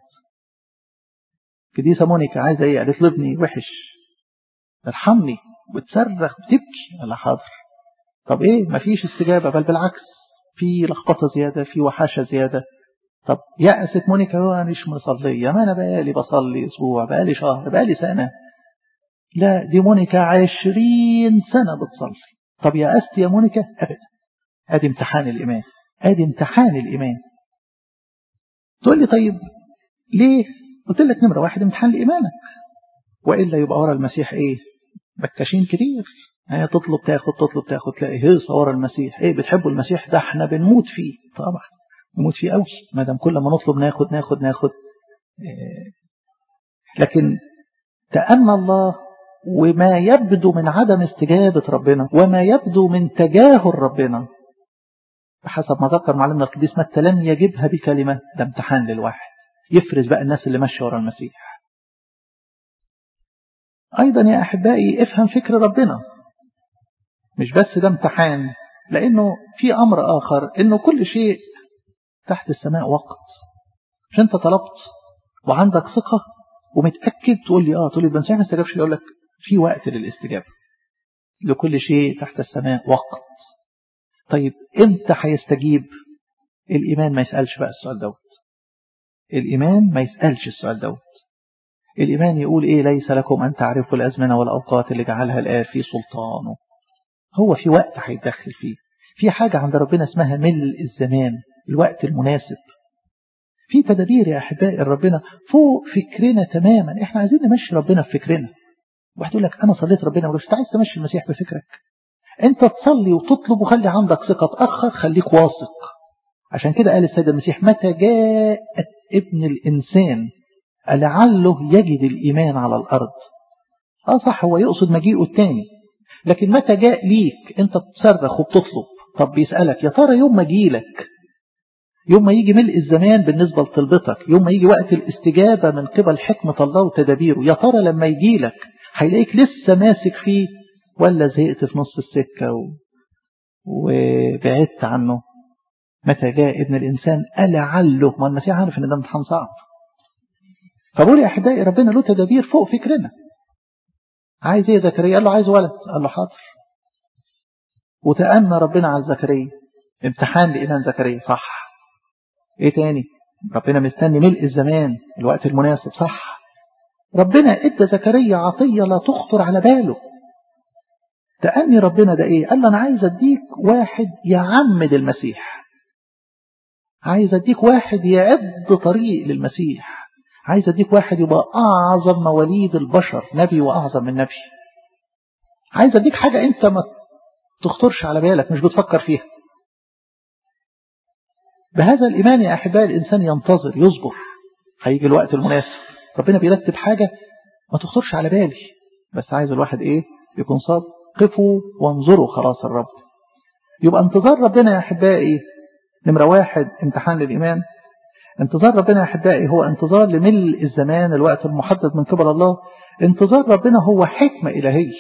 قديسة مونيكا عايزة ايه قالت لابني وحش ارحمني وتصرخ وتبكي على حاضر طب ايه مفيش استجابة بل بالعكس في لخبطة زيادة في وحاشة زيادة طب يأست مونيكا هو مش مصلية ما انا بقالي بصلي اسبوع بقالي شهر بقالي سنة لا دي مونيكا عشرين سنة بتصلي طب يأست يا مونيكا ابدا ادي امتحان الايمان ادي امتحان الايمان تقول لي طيب ليه قلت لك نمرة واحد امتحان لإيمانك وإلا يبقى ورا المسيح إيه بكاشين كتير هي تطلب تاخد تطلب تاخد تلاقي هيصة ورا المسيح إيه بتحبوا المسيح ده احنا بنموت فيه طبعا نموت فيه قوي ما دام كل ما نطلب ناخد ناخد ناخد إيه لكن تأمى الله وما يبدو من عدم استجابة ربنا وما يبدو من تجاهل ربنا بحسب ما ذكر معلمنا القديس متى لم يجبها بكلمة ده امتحان للواحد يفرز بقى الناس اللي ماشيه ورا المسيح أيضا يا أحبائي افهم فكر ربنا مش بس ده امتحان لأنه في أمر آخر إنه كل شيء تحت السماء وقت مش أنت طلبت وعندك ثقة ومتأكد تقول لي آه تقول لي المسيح ما استجابش يقول لك في وقت للاستجابة لكل شيء تحت السماء وقت طيب امتى هيستجيب الإيمان ما يسألش بقى السؤال دوت الإيمان ما يسألش السؤال دوت الإيمان يقول إيه ليس لكم أن تعرفوا الأزمنة والأوقات اللي جعلها الآب في سلطانه هو في وقت هيتدخل فيه في حاجة عند ربنا اسمها ملء الزمان الوقت المناسب في تدابير يا أحبائي ربنا فوق فكرنا تماما احنا عايزين نمشي ربنا في فكرنا واحد يقول لك أنا صليت ربنا مش عايز تمشي المسيح بفكرك انت تصلي وتطلب وخلي عندك ثقة تأخر خليك واثق عشان كده قال السيد المسيح متى جاء ابن الإنسان لعله يجد الإيمان على الأرض اه صح هو يقصد مجيئه التاني لكن متى جاء ليك انت بتصرخ وبتطلب طب بيسألك يا ترى يوم ما لك يوم ما يجي ملء الزمان بالنسبة لطلبتك يوم ما يجي وقت الاستجابة من قبل حكمة الله وتدابيره يا ترى لما يجي لك هيلاقيك لسه ماسك فيه ولا زهقت في نص السكة و... وبعدت عنه متى جاء ابن الإنسان ألعله ما المسيح عارف ان ده امتحان صعب فبقول يا أحبائي ربنا له تدابير فوق فكرنا عايز ايه زكريا قال له عايز ولد قال له حاضر وتأنى ربنا على زكريا امتحان لإيمان زكريا صح ايه تاني ربنا مستني ملء الزمان الوقت المناسب صح ربنا ادى زكريا عطية لا تخطر على باله تأني ربنا ده ايه قال له انا عايز اديك واحد يعمد المسيح عايز اديك واحد يعد طريق للمسيح عايز اديك واحد يبقى اعظم مواليد البشر نبي واعظم من نبي عايز اديك حاجة انت ما تخطرش على بالك مش بتفكر فيها بهذا الإيمان يا أحبائي الإنسان ينتظر يصبر هيجي الوقت المناسب ربنا بيرتب حاجة ما تخطرش على بالي بس عايز الواحد إيه يكون صاد قفوا وانظروا خلاص الرب يبقى انتظار ربنا يا أحبائي نمرة واحد امتحان للإيمان انتظار ربنا يا أحبائي هو انتظار لملء الزمان الوقت المحدد من قبل الله انتظار ربنا هو حكمة إلهية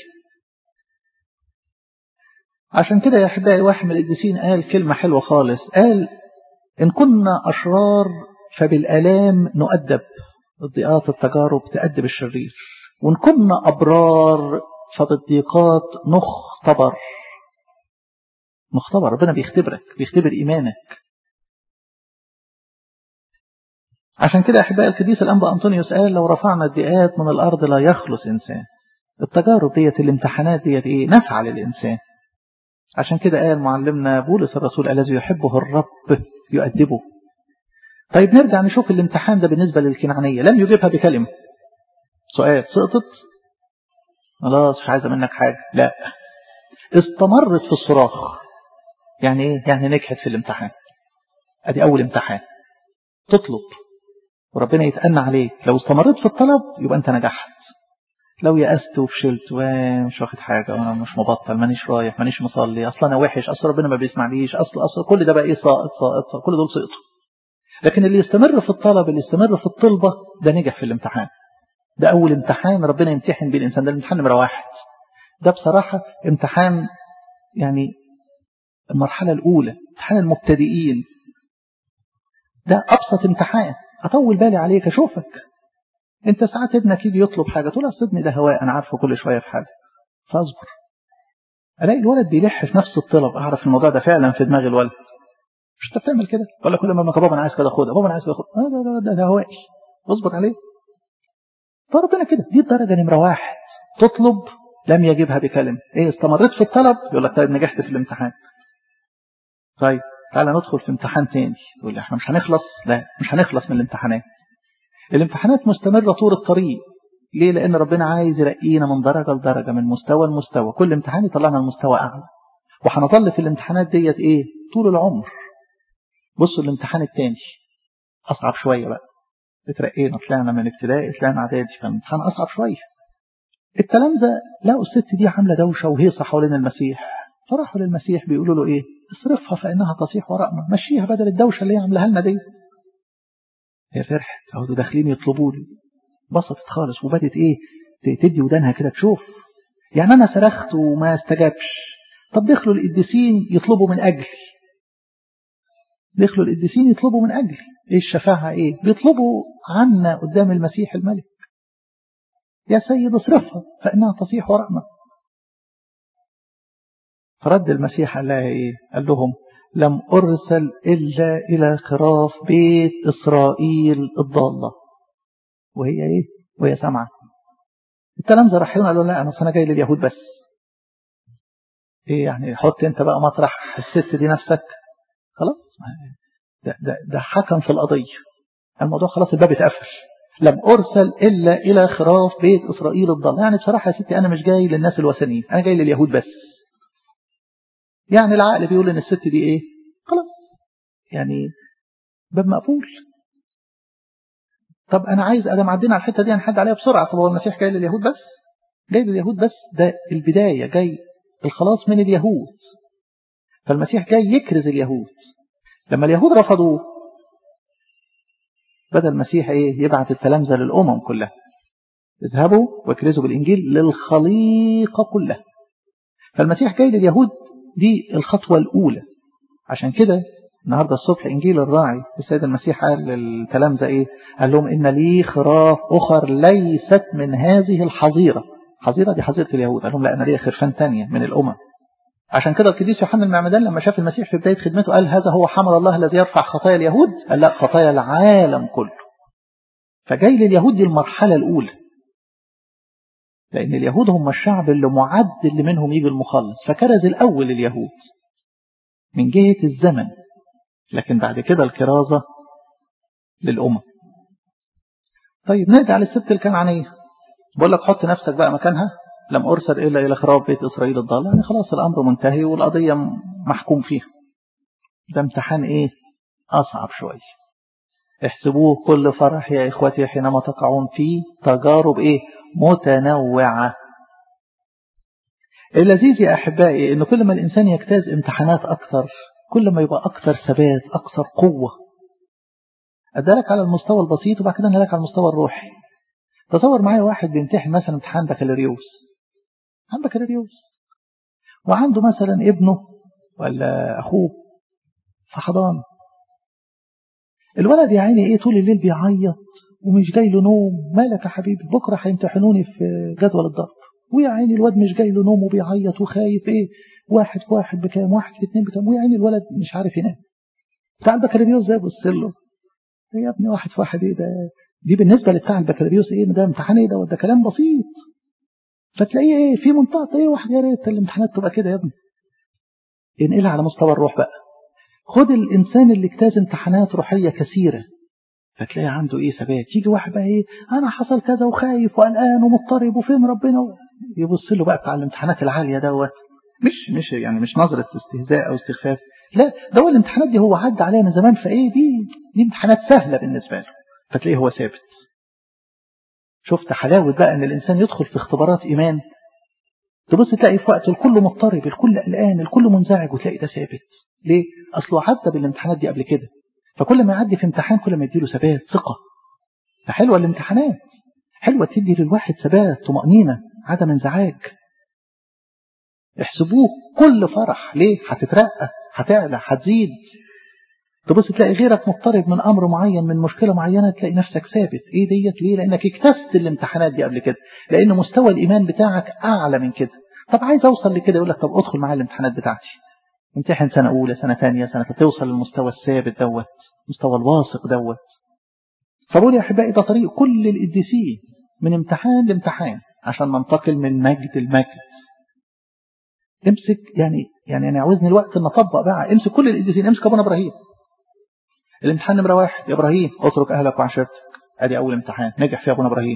عشان كده يا أحبائي واحد من القديسين قال كلمة حلوة خالص قال إن كنا أشرار فبالآلام نؤدب الضيقات التجارب تأدب الشرير وإن كنا أبرار فبالضيقات نختبر نختبر ربنا بيختبرك بيختبر إيمانك عشان كده أحباء القديس الأنبا أنطونيوس قال لو رفعنا الضيقات من الأرض لا يخلص إنسان التجارب ديت الامتحانات ديت إيه نفع للإنسان عشان كده قال معلمنا بولس الرسول الذي يحبه الرب يؤدبه طيب نرجع نشوف الامتحان ده بالنسبة للكنعانية لم يجيبها بكلمة سؤال سقطت خلاص مش عايزة منك حاجة لا استمرت في الصراخ يعني ايه يعني نجحت في الامتحان ادي اول امتحان تطلب وربنا يتأنى عليك لو استمريت في الطلب يبقى انت نجحت لو يأست وفشلت ومش واخد حاجة وانا مش مبطل مانيش رايح مانيش مصلي اصلا انا وحش اصل ربنا ما بيسمعنيش اصل اصل كل ده بقى ايه ساقط ساقط ساقط كل دول سقطوا لكن اللي يستمر في الطلب اللي يستمر في الطلبة ده نجح في الامتحان ده اول امتحان ربنا يمتحن بيه الانسان ده الامتحان نمرة واحد ده بصراحة امتحان يعني المرحلة الاولى امتحان المبتدئين ده ابسط امتحان اطول بالي عليك اشوفك انت ساعات ابنك يجي يطلب حاجة تقول اصل ابني ده هواء انا عارفه كل شوية في حاجة فاصبر الاقي الولد بيلح في نفس الطلب اعرف الموضوع ده فعلا في دماغ الولد مش انت بتعمل كده ولا كل ما بابا انا عايز كده خدها بابا انا عايز كده خدها ده, ده, ده, ده هوائي اصبر عليه فربنا كده دي الدرجة نمرة واحد تطلب لم يجبها بكلمة ايه استمريت في الطلب يقول لك طيب نجحت في الامتحان طيب تعالى ندخل في امتحان تاني يقول لي احنا مش هنخلص لا مش هنخلص من الامتحانات الامتحانات مستمرة طول الطريق ليه لان ربنا عايز يرقينا من درجة لدرجة من مستوى لمستوى كل امتحان يطلعنا لمستوى اعلى وهنظل في الامتحانات ديت ايه طول العمر بصوا الامتحان التاني اصعب شوية بقى اترقينا طلعنا من ابتدائي طلعنا اعدادي فالامتحان اصعب شوية التلامذة لقوا الست دي عاملة دوشة وهيصة حوالين المسيح فراحوا للمسيح بيقولوا له ايه اصرفها فانها تصيح وراءنا مشيها بدل الدوشة اللي هي عاملاها لنا دي هي فرحت اهو داخلين يطلبوا لي بسطت خالص وبدت ايه تدي ودانها كده تشوف يعني انا صرخت وما استجابش طب دخلوا القديسين يطلبوا من اجلي دخلوا القديسين يطلبوا من اجلي ايه الشفاعة ايه بيطلبوا عنا قدام المسيح الملك يا سيد اصرفها فانها تصيح وراءنا فرد المسيح قال لها ايه قال لهم لم أرسل إلا إلى خراف بيت إسرائيل الضالة وهي إيه وهي سامعة التلامذة رايحين قالوا لا أنا أنا جاي لليهود بس إيه يعني حط أنت بقى مطرح الست دي نفسك خلاص ده, ده, ده حكم في القضية الموضوع خلاص الباب اتقفل لم أرسل إلا إلى خراف بيت إسرائيل الضالة يعني بصراحة يا ستي أنا مش جاي للناس الوثنيين أنا جاي لليهود بس يعني العقل بيقول ان الست دي ايه خلاص يعني باب مقفول طب انا عايز ادم عدينا على الحته دي هنحد عليها بسرعه طب هو المسيح جاي لليهود بس جاي لليهود بس ده البدايه جاي الخلاص من اليهود فالمسيح جاي يكرز اليهود لما اليهود رفضوه بدا المسيح ايه يبعت التلامذه للامم كلها اذهبوا واكرزوا بالانجيل للخليقه كلها فالمسيح جاي لليهود دي الخطوة الأولى عشان كده النهاردة الصبح إنجيل الراعي السيد المسيح قال للتلامذة إيه قال لهم إن لي خراف أخر ليست من هذه الحظيرة حظيرة دي حظيرة اليهود قال لهم لا أنا لي خرفان تانية من الأمم عشان كده القديس يوحنا المعمدان لما شاف المسيح في بداية خدمته قال هذا هو حمل الله الذي يرفع خطايا اليهود قال لا خطايا العالم كله فجاي لليهود دي المرحلة الأولى لأن اليهود هم الشعب اللي معد اللي منهم يجي المخلص فكرز الأول اليهود من جهة الزمن لكن بعد كده الكرازة للأمم طيب نرجع للست الكنعانية بقول لك حط نفسك بقى مكانها لم أرسل إلا إلى خراب بيت إسرائيل الضالة يعني خلاص الأمر منتهي والقضية محكوم فيها ده امتحان إيه أصعب شوية احسبوه كل فرح يا إخوتي حينما تقعون فيه تجارب إيه متنوعة اللذيذ يا أحبائي أن كل ما الإنسان يجتاز امتحانات أكثر كل ما يبقى أكثر ثبات أكثر قوة أدالك على المستوى البسيط وبعد كده أدالك على المستوى الروحي تصور معايا واحد بيمتحن مثلا امتحان بكالوريوس عن بكالوريوس وعنده مثلا ابنه ولا أخوه في حضانة الولد يا عيني ايه طول الليل بيعيط ومش جاي له نوم مالك يا حبيبي بكرة هيمتحنوني في جدول الضرب ويا عيني الواد مش جاي له نوم وبيعيط وخايف ايه واحد في واحد بكام واحد في اتنين بكام ويا عيني الولد مش عارف ينام بتاع البكالوريوس زي بص له يا ابني واحد في واحد ايه ده دي بالنسبة لبتاع البكالوريوس ايه ده امتحان ايه ده ده كلام بسيط فتلاقيه ايه في منطقة ايه واحد يا ريت الامتحانات تبقى كده يا ابني انقلها على مستوى الروح بقى خد الانسان اللي اجتاز امتحانات روحية كثيرة فتلاقي عنده ايه ثبات يجي واحد بقى ايه انا حصل كذا وخايف وقلقان ومضطرب وفين ربنا يبص له بقى بتاع الامتحانات العاليه دوت مش مش يعني مش نظرة استهزاء أو استخفاف لا ده هو الامتحانات دي هو عدى عليها من زمان فإيه دي دي امتحانات سهلة بالنسبة له فتلاقيه هو ثابت شفت حلاوة بقى أن الإنسان يدخل في اختبارات إيمان تبص تلاقي في وقت الكل مضطرب الكل قلقان الكل منزعج وتلاقي ده ثابت ليه؟ أصله عدى بالامتحانات دي قبل كده فكل ما يعدي في امتحان كل ما يديله ثبات ثقة فحلوة الامتحانات حلوة تدي للواحد ثبات طمأنينة عدم انزعاج احسبوه كل فرح ليه هتترقى هتعلى هتزيد تبص تلاقي غيرك مضطرب من امر معين من مشكله معينه تلاقي نفسك ثابت ايه ديت ليه لانك اكتست الامتحانات دي قبل كده لان مستوى الايمان بتاعك اعلى من كده طب عايز اوصل لكده يقول لك طب ادخل معايا الامتحانات بتاعتي امتحن سنه اولى سنه ثانيه سنه توصل للمستوى الثابت دوت المستوى الواثق دوت فبقول يا احبائي ده طريق كل القديسين من امتحان لامتحان عشان ننتقل من مجد لمجد امسك يعني يعني انا عاوزني الوقت ان اطبق بقى امسك كل القديسين امسك ابونا ابراهيم الامتحان نمره واحد يا ابراهيم اترك اهلك وعشيرتك ادي اول امتحان نجح فيه ابونا ابراهيم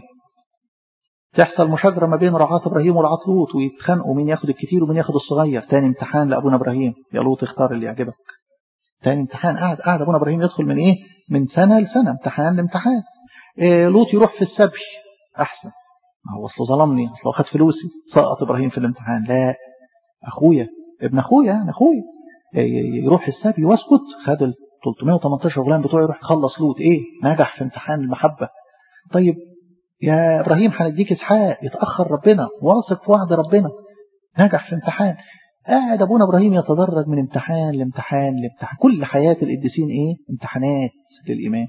تحصل مشاجره ما بين رعاة ابراهيم ورعاة لوط ويتخانقوا مين ياخد الكتير ومين ياخد الصغير تاني امتحان لابونا ابراهيم يا لوط اختار اللي يعجبك تاني امتحان قاعد قاعد ابونا ابراهيم يدخل من ايه من سنه لسنه امتحان لامتحان إيه لوط يروح في السبي احسن ما هو اصله ظلمني اصله خد فلوسي سقط ابراهيم في الامتحان لا اخويا ابن اخويا يعني اخويا يروح السبي واسكت خد ال 318 غلام بتوعه يروح يخلص لوط ايه نجح في امتحان المحبه طيب يا ابراهيم هنديك اسحاق يتاخر ربنا واثق في وعد ربنا نجح في امتحان قاعد ابونا ابراهيم يتدرج من امتحان لامتحان لامتحان كل حياه القديسين ايه امتحانات للايمان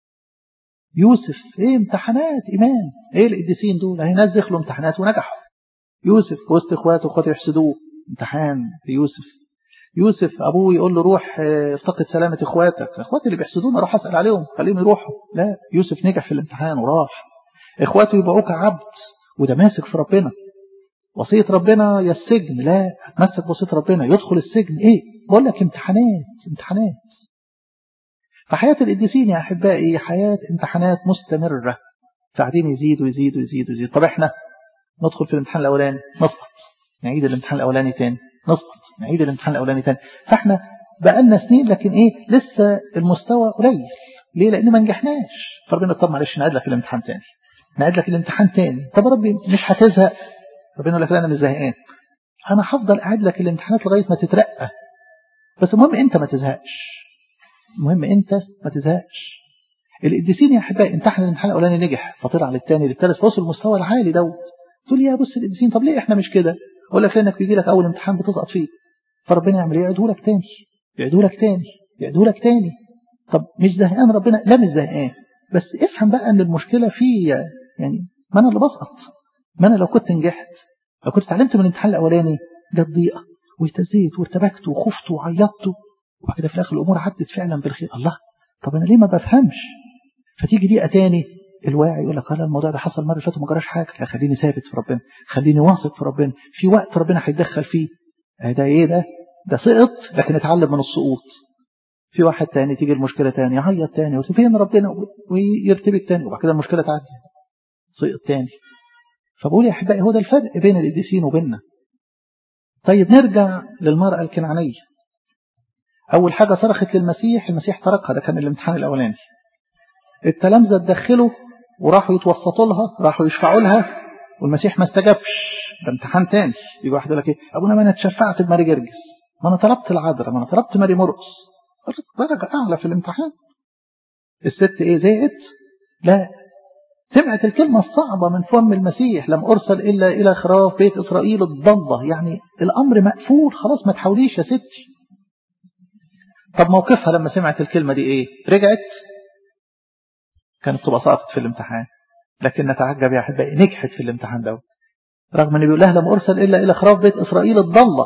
يوسف ايه امتحانات ايمان ايه القديسين دول اهي ناس دخلوا امتحانات ونجحوا يوسف وسط اخواته اخواته يحسدوه امتحان ليوسف يوسف ابوه يقول له روح افتقد سلامه اخواتك اخواتي اللي بيحسدونا روح اسال عليهم خليهم يروحوا لا يوسف نجح في الامتحان وراح اخواته يبقوك عبد وده ماسك في ربنا وصية ربنا يا السجن لا هتمسك وصية ربنا يدخل السجن ايه بقول لك امتحانات امتحانات فحياة القديسين يا أحبائي حياة امتحانات مستمرة ساعدين يزيدوا يزيدوا يزيدوا يزيدوا طب احنا ندخل في الامتحان الأولاني نسقط نعيد الامتحان الأولاني تاني نسقط نعيد الامتحان الأولاني تاني فاحنا بقالنا سنين لكن ايه لسه المستوى قليل ليه لأن ما نجحناش فربنا طب معلش نعيد لك الامتحان تاني نعيد لك الامتحان تاني طب ربي مش هتزهق ربنا يقول لك لا انا مش زهقان انا هفضل قاعد لك الامتحانات لغايه ما تترقى بس المهم انت ما تزهقش المهم انت ما تزهقش القديسين يا احبائي امتحن الامتحان الاولاني نجح فطلع للثاني للثالث وصل المستوى العالي دوت تقول يا بص القديسين طب ليه احنا مش كده اقول لك لانك بيجي لك اول امتحان بتسقط فيه فربنا يعمل ايه يعيده لك تاني يعيده لك تاني يعيده لك تاني طب مش زهقان ربنا لا مش زهقان بس افهم بقى ان المشكله فيا يعني ما انا اللي بسقط ما انا لو كنت نجحت لو كنت اتعلمت من الامتحان الاولاني جت ضيقه واهتزيت وارتبكت وخفت وعيطت وبعد كده في الاخر الامور عدت فعلا بالخير الله طب انا ليه ما بفهمش فتيجي دقيقه تاني الواعي يقول لك لا الموضوع ده حصل مره فاتت وما جراش حاجه لا خليني ثابت في ربنا خليني واثق في ربنا في وقت ربنا هيتدخل فيه ده ايه ده ده سقط لكن اتعلم من السقوط في واحد تاني تيجي المشكله تاني يعيط تاني يقول فين ربنا ويرتبك تاني وبعد كده المشكله تعدي سقط تاني فبقول يا احبائي هو ده الفرق بين القديسين وبيننا طيب نرجع للمرأة الكنعانية أول حاجة صرخت للمسيح المسيح تركها ده كان الامتحان الأولاني التلامذة اتدخلوا وراحوا يتوسطوا لها راحوا يشفعوا لها والمسيح ما استجابش ده امتحان تاني يجي واحد يقول لك ايه ابونا ما انا اتشفعت بماري جرجس ما انا طلبت العذراء ما انا طلبت ماري مرقس درجة أعلى في الامتحان الست ايه زهقت لا سمعت الكلمة الصعبة من فم المسيح لم أرسل إلا إلى خراف بيت إسرائيل الضالة يعني الأمر مقفول خلاص ما تحاوليش يا ستي طب موقفها لما سمعت الكلمة دي إيه رجعت كانت تبقى سقطت في الامتحان لكن نتعجب يا أحبائي نجحت في الامتحان ده رغم أن بيقول لها لم أرسل إلا إلى خراف بيت إسرائيل الضالة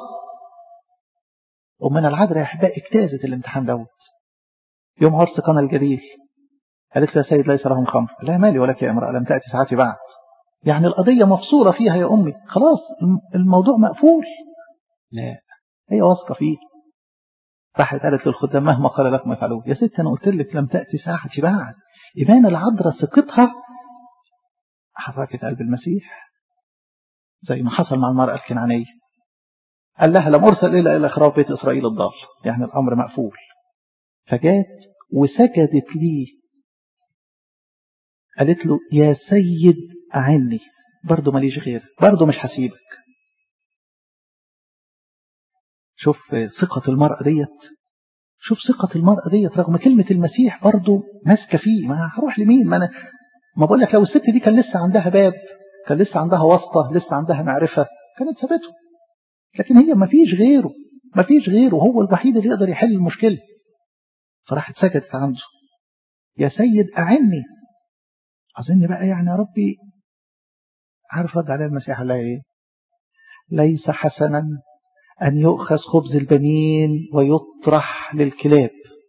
ومن العذراء يا أحبائي اجتازت الامتحان دوت يوم عرس قنا الجليل قالت له يا سيد ليس لهم خمر لا مالي ولك يا امرأة لم تأتي ساعتي بعد يعني القضية مفصولة فيها يا أمي خلاص الموضوع مقفول لا هي واثقة فيه راحت قالت للخدام مهما قال لكم افعلوه يا ست أنا قلت لك لم تأتي ساعتي بعد إيمان العذراء ثقتها حركت قلب المسيح زي ما حصل مع المرأة الكنعانية قال لها لم أرسل إلا إلى خراب بيت إسرائيل الضال يعني الأمر مقفول فجات وسجدت لي قالت له يا سيد أعني برضه ماليش غير برضه مش هسيبك شوف ثقة المرأة ديت شوف ثقة المرأة ديت رغم كلمة المسيح برضه ماسكة فيه ما هروح لمين ما أنا ما بقول لك لو الست دي كان لسه عندها باب كان لسه عندها واسطة لسه عندها معرفة كانت سابته لكن هي ما فيش غيره ما فيش غيره هو الوحيد اللي يقدر يحل المشكلة فراحت سجدت عنده يا سيد أعني أظن بقى يعني يا ربي عارف رد عليها المسيح قال ايه ليس حسنا أن يؤخذ خبز البنين ويطرح للكلاب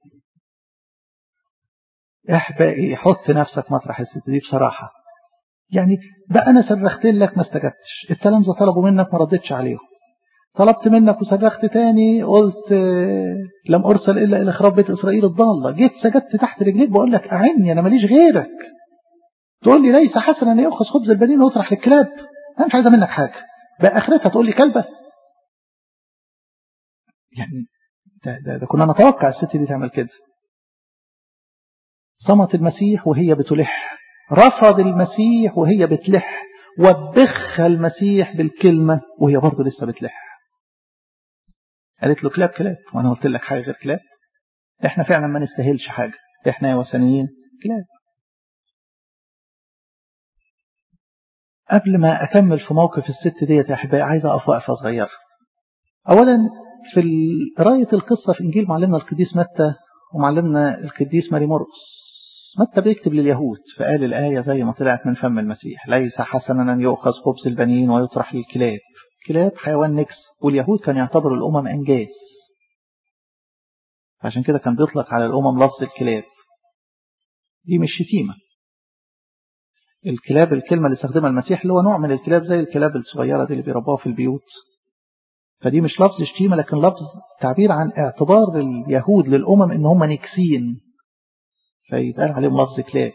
احبائي حط نفسك مطرح الست دي بصراحة يعني بقى أنا صرخت لك ما استجبتش التلامذة طلبوا منك ما ردتش عليهم طلبت منك وصرخت تاني قلت لم أرسل إلا إلى خراب بيت إسرائيل الضالة جيت سجدت تحت رجليك بقول لك أعني أنا ماليش غيرك تقول لي ليس حسنا أن يأخذ خبز البنين ويطرح للكلاب أنا مش عايزة منك حاجة بقى آخرتها تقول لي كلبة يعني ده, ده, ده كنا نتوقع الست دي تعمل كده صمت المسيح وهي بتلح رفض المسيح وهي بتلح وبخها المسيح بالكلمة وهي برضه لسه بتلح قالت له كلاب كلاب وانا قلت لك حاجة غير كلاب احنا فعلا ما نستاهلش حاجة احنا يا وثنيين كلاب قبل ما أكمل في موقف الست ديت يا أحبائي عايز أقف وقفة صغيرة أولا في قراية القصة في إنجيل معلمنا القديس متى ومعلمنا القديس ماري مرقس متى بيكتب لليهود فقال الآية زي ما طلعت من فم المسيح ليس حسنا أن يؤخذ خبز البنين ويطرح للكلاب كلاب حيوان نكس واليهود كان يعتبروا الأمم أنجاز عشان كده كان بيطلق على الأمم لفظ الكلاب دي مش شتيمة الكلاب الكلمة اللي استخدمها المسيح اللي هو نوع من الكلاب زي الكلاب الصغيرة دي اللي بيربوها في البيوت فدي مش لفظ شتيمة لكن لفظ تعبير عن اعتبار اليهود للأمم ان هم نكسين فيتقال عليهم لفظ كلاب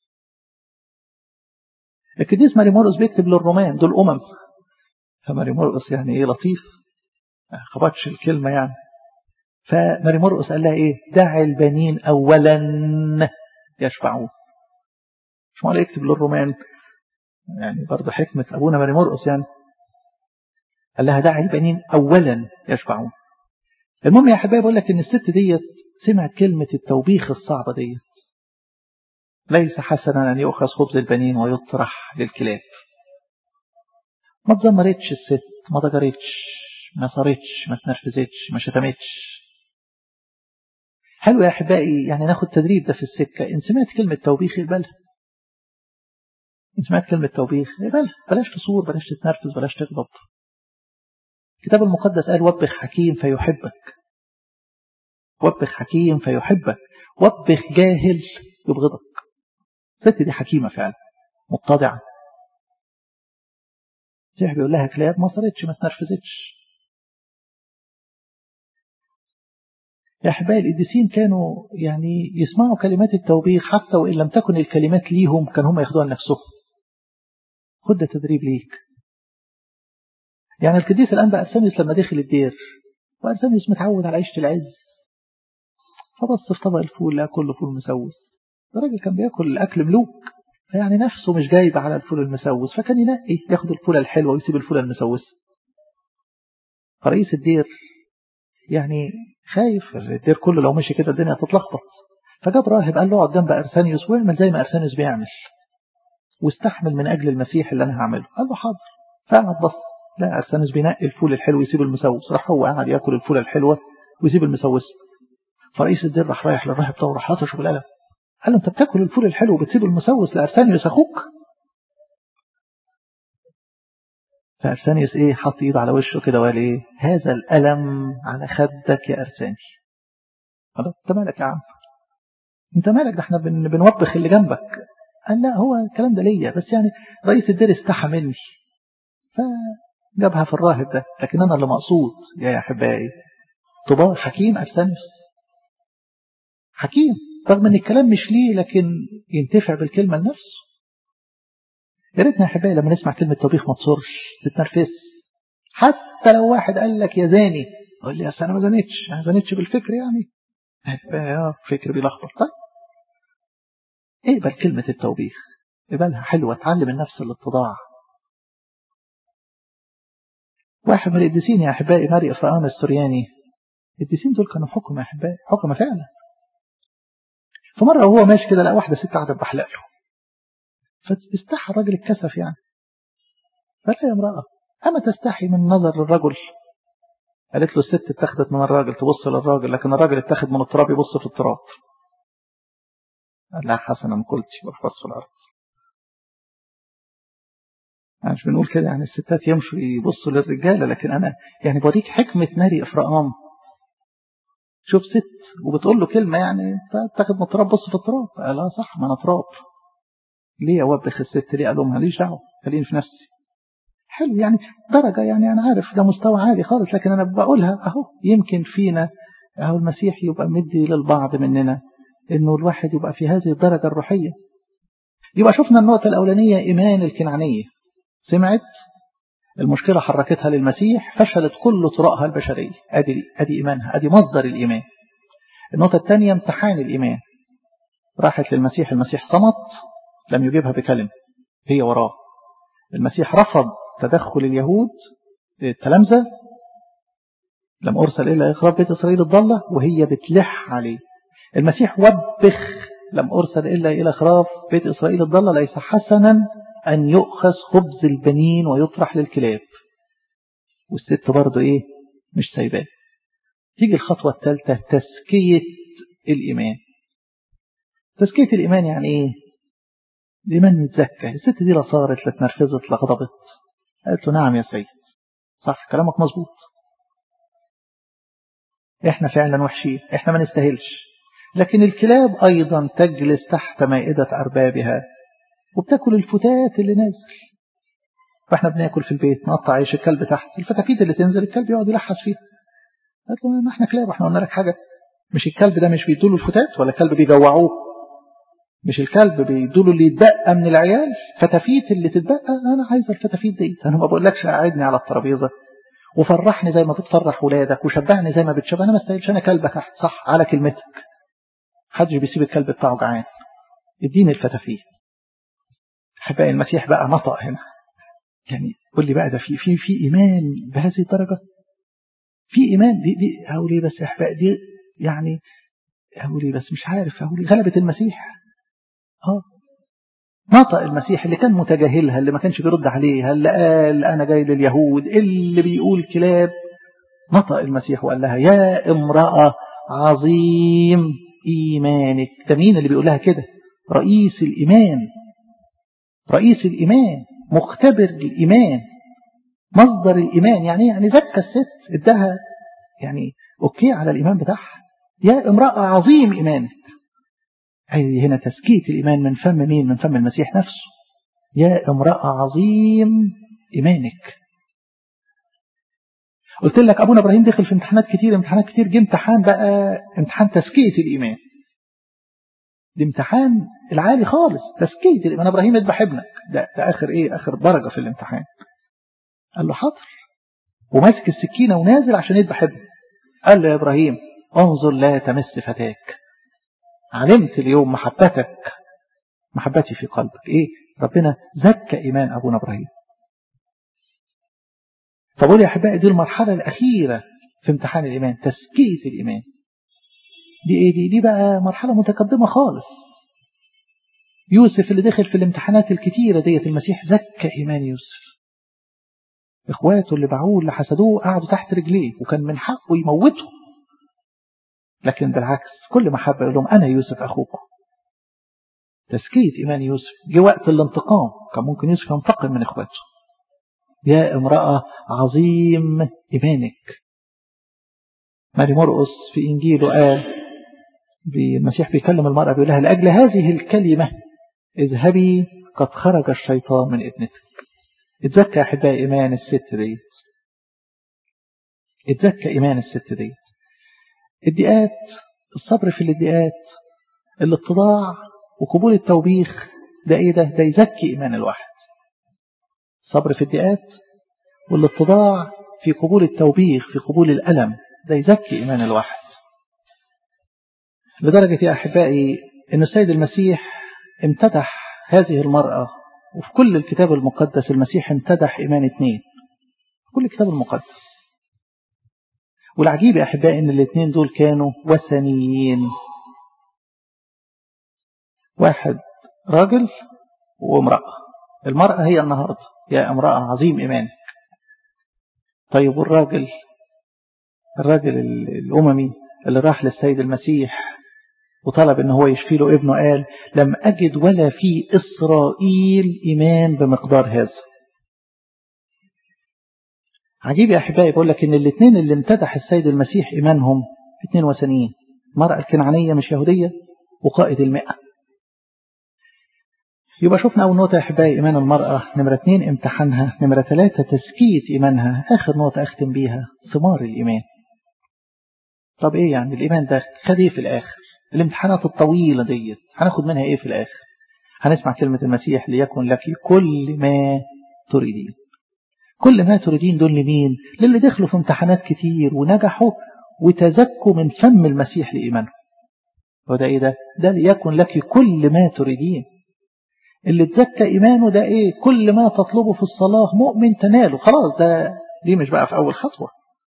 القديس ماري مرقس بيكتب للرومان دول أمم فماري مرقس يعني ايه لطيف ما خبطش الكلمة يعني فماري مرقس قال لها ايه دع البنين اولا يشفعون مش معقول يكتب للرومان يعني برضه حكمة ابونا ماري مرقس يعني قال لها دع البنين اولا يشفعون المهم يا حبايبي بقول لك ان الست ديت سمعت كلمة التوبيخ الصعبة ديت ليس حسنا ان يؤخذ خبز البنين ويطرح للكلاب ما تزمرتش الست ما ضجرتش ما صارتش ما تنرفزتش ما شتمتش حلو يا احبائي يعني ناخد تدريب ده في السكة ان سمعت كلمة توبيخ اقبلها ان سمعت كلمة توبيخ اقبلها بلاش تصور بلاش تتنرفز بلاش تغضب الكتاب المقدس قال وبخ حكيم فيحبك وبخ حكيم فيحبك وبخ جاهل يبغضك الست دي حكيمة فعلا متضعة المسيح بيقول لها كلاب ما صارتش ما تنرفزتش يا أحبائي القديسين كانوا يعني يسمعوا كلمات التوبيخ حتى وإن لم تكن الكلمات ليهم كان هم ياخدوها لنفسهم خد ده تدريب ليك يعني القديس الآن بقى أرسانيوس لما دخل الدير وأرسانيوس متعود على عيشة العز فبص في طبق الفول لقى كله فول مسوس الراجل كان بياكل أكل ملوك فيعني نفسه مش جايب على الفول المسوس فكان ينقي ياخد الفولة الحلوة ويسيب الفولة المسوسة فرئيس الدير يعني خايف الدير كله لو مشي كده الدنيا تتلخبط فجاب راهب قال له اقعد جنب ارسانيوس واعمل زي ما ارسانيوس بيعمل واستحمل من اجل المسيح اللي انا هعمله قال له حاضر فقعد بص لا ارسانيوس بينقي الفول الحلو ويسيب المسوس راح هو قعد ياكل الفول الحلوه ويسيب المسوس فرئيس الدير راح رايح للراهب ده وراح لطشه بالقلم قال له انت بتاكل الفول الحلو وبتسيب المسوس لارسانيوس اخوك فارسانيوس ايه حط ايده على وشه كده وقال ايه هذا الالم على خدك يا ارساني خلاص انت مالك يا عم انت مالك ده احنا بن بنوبخ اللي جنبك قال لا هو الكلام ده ليا بس يعني رئيس الدير استحى مني فجابها في الراهب ده لكن انا اللي مقصود يا احبائي طباع حكيم ارسانيوس حكيم رغم ان الكلام مش ليه لكن ينتفع بالكلمه لنفسه يا ريتنا يا احبائي لما نسمع كلمه توبيخ ما تصرش تتنرفز حتى لو واحد قال لك يا زاني قول لي اصل انا ما زنيتش انا زنيتش بالفكر يعني اه فكر بيلخبط طيب اقبل إيه كلمة التوبيخ اقبلها حلوة تعلم النفس الاتضاع واحد من القديسين يا احبائي ماري افرام السورياني القديسين دول كانوا حكم يا احبائي حكم فعلا فمرة وهو ماشي كده لقى واحدة ست قاعدة بحلق له فاستحى الراجل الكسف يعني فقال يا امرأة أما تستحي من نظر الرجل قالت له الست اتخذت من الراجل تبص للراجل لكن الراجل اتخذ من التراب يبص في التراب قال لها حسنا ما قلتش والفرس في الأرض يعني مش بنقول كده يعني الستات يمشوا يبصوا للرجالة لكن أنا يعني بوريك حكمة ناري إفرام شوف ست وبتقول له كلمة يعني تاخد من التراب بص في التراب قال لها صح ما أنا تراب ليه أوبخ الست ليه ألومها ليش دعوة خليني في نفسي حلو يعني درجة يعني أنا عارف ده مستوى عالي خالص لكن أنا بقولها أهو يمكن فينا أهو المسيح يبقى مدي للبعض مننا إنه الواحد يبقى في هذه الدرجة الروحية يبقى شفنا النقطة الأولانية إيمان الكنعانية سمعت المشكلة حركتها للمسيح فشلت كل طرقها البشرية أدي, أدي إيمانها أدي مصدر الإيمان النقطة الثانية امتحان الإيمان راحت للمسيح المسيح صمت لم يجيبها بكلمة هي وراه المسيح رفض تدخل اليهود التلامذة لم أرسل إلا إخراج بيت إسرائيل الضالة وهي بتلح عليه المسيح وبخ لم أرسل إلا إلى إخراج بيت إسرائيل الضالة ليس حسنا أن يؤخذ خبز البنين ويطرح للكلاب والست برضه إيه مش سايباه تيجي الخطوة الثالثة تزكية الإيمان تزكية الإيمان يعني إيه الإيمان يتزكى الست دي لا صارت لا اتنرفزت لا غضبت قالت له نعم يا سيد صح كلامك مظبوط احنا فعلا وحشين احنا ما نستاهلش لكن الكلاب ايضا تجلس تحت مائدة اربابها وبتاكل الفتات اللي نازل فاحنا بناكل في البيت نقطع عيش الكلب تحت الفتافيت اللي تنزل الكلب يقعد يلحس فيها قالت له ما احنا كلاب احنا قلنا لك حاجة مش الكلب ده مش بيدوله الفتات ولا الكلب بيجوعوه مش الكلب بيدوله اللي يتبقى من العيال فتافيت اللي تتبقى انا عايز الفتافيت دي انا ما بقولكش قعدني على الترابيزه وفرحني زي ما بتفرح ولادك وشبعني زي ما بتشبع انا ما استاهلش انا كلبك تحت صح على كلمتك محدش بيسيب الكلب بتاعه جعان اديني الفتافيت احبائي المسيح بقى نطق هنا يعني قول لي بقى ده في في في ايمان بهذه الدرجه في ايمان دي دي هقول بس يا احبائي دي يعني هقول بس مش عارف هقول غلبت المسيح اه نطق المسيح اللي كان متجاهلها اللي ما كانش بيرد عليها اللي قال أنا جاي لليهود اللي بيقول كلاب نطق المسيح وقال لها يا امرأة عظيم إيمانك ده مين اللي بيقول لها كده رئيس الإيمان رئيس الإيمان مختبر الإيمان مصدر الإيمان يعني يعني زكى الست ادها يعني أوكي على الإيمان بتاعها يا امرأة عظيم إيمانك أي هنا تزكية الإيمان من فم مين من فم المسيح نفسه يا امرأة عظيم إيمانك قلت لك أبونا إبراهيم دخل في امتحانات كتير امتحانات كتير جه امتحان بقى امتحان تزكية الإيمان دي امتحان العالي خالص تزكية الإيمان إبراهيم اذبح ابنك ده, ده آخر إيه آخر درجة في الامتحان قال له حاضر وماسك السكينة ونازل عشان يذبح ابنه قال له يا إبراهيم انظر لا تمس فتاك علمت اليوم محبتك محبتي في قلبك ايه ربنا زكى ايمان ابونا ابراهيم فبقول يا احبائي دي المرحله الاخيره في امتحان الايمان تزكيه الايمان دي ايه دي دي بقى مرحله متقدمه خالص يوسف اللي دخل في الامتحانات الكتيره ديت المسيح زكى ايمان يوسف اخواته اللي باعوه اللي حسدوه قعدوا تحت رجليه وكان من حقه يموته لكن بالعكس كل محبة يقول لهم أنا يوسف أخوكم تزكية إيمان يوسف جه وقت الانتقام كان ممكن يوسف ينتقم من إخواته يا امرأة عظيم إيمانك ماري مرقس في إنجيله قال المسيح بيكلم المرأة بيقول لها لأجل هذه الكلمة اذهبي قد خرج الشيطان من ابنتك اتزكى يا أحبائي إيمان الست ديت اتزكى إيمان الست ديت الدقات الصبر في الادعاءات الاتضاع وقبول التوبيخ ده ايه ده ده يزكي ايمان الواحد صبر في الدقات والاتضاع في قبول التوبيخ في قبول الألم ده يزكي إيمان الواحد لدرجة يا أحبائي أن السيد المسيح امتدح هذه المرأة وفي كل الكتاب المقدس المسيح امتدح إيمان اثنين كل الكتاب المقدس والعجيب يا أحبائي أن الاثنين دول كانوا وثنيين واحد راجل وامرأة المرأة هي النهاردة يا امرأة عظيم إيمانك طيب والراجل الراجل الأممي اللي راح للسيد المسيح وطلب ان هو يشفي له ابنه قال لم أجد ولا في إسرائيل إيمان بمقدار هذا عجيب يا أحبائي بقول لك إن الاثنين اللي امتدح السيد المسيح إيمانهم اثنين وثنيين المرأة الكنعانية مش يهودية وقائد المئة يبقى شفنا أول نقطة يا أحبائي إيمان المرأة نمرة اثنين امتحانها نمرة ثلاثة تزكية إيمانها آخر نقطة أختم بيها ثمار الإيمان طب إيه يعني الإيمان ده خد إيه في الآخر الامتحانات الطويلة ديت هناخد منها إيه في الآخر هنسمع كلمة المسيح ليكن لك كل ما تريدين كل ما تريدين دول لمين للي دخلوا في امتحانات كتير ونجحوا وتزكوا من فم المسيح لإيمانهم وده إيه ده ده ليكن لك كل ما تريدين اللي تزكى إيمانه ده إيه كل ما تطلبه في الصلاة مؤمن تناله خلاص ده دي مش بقى في أول خطوة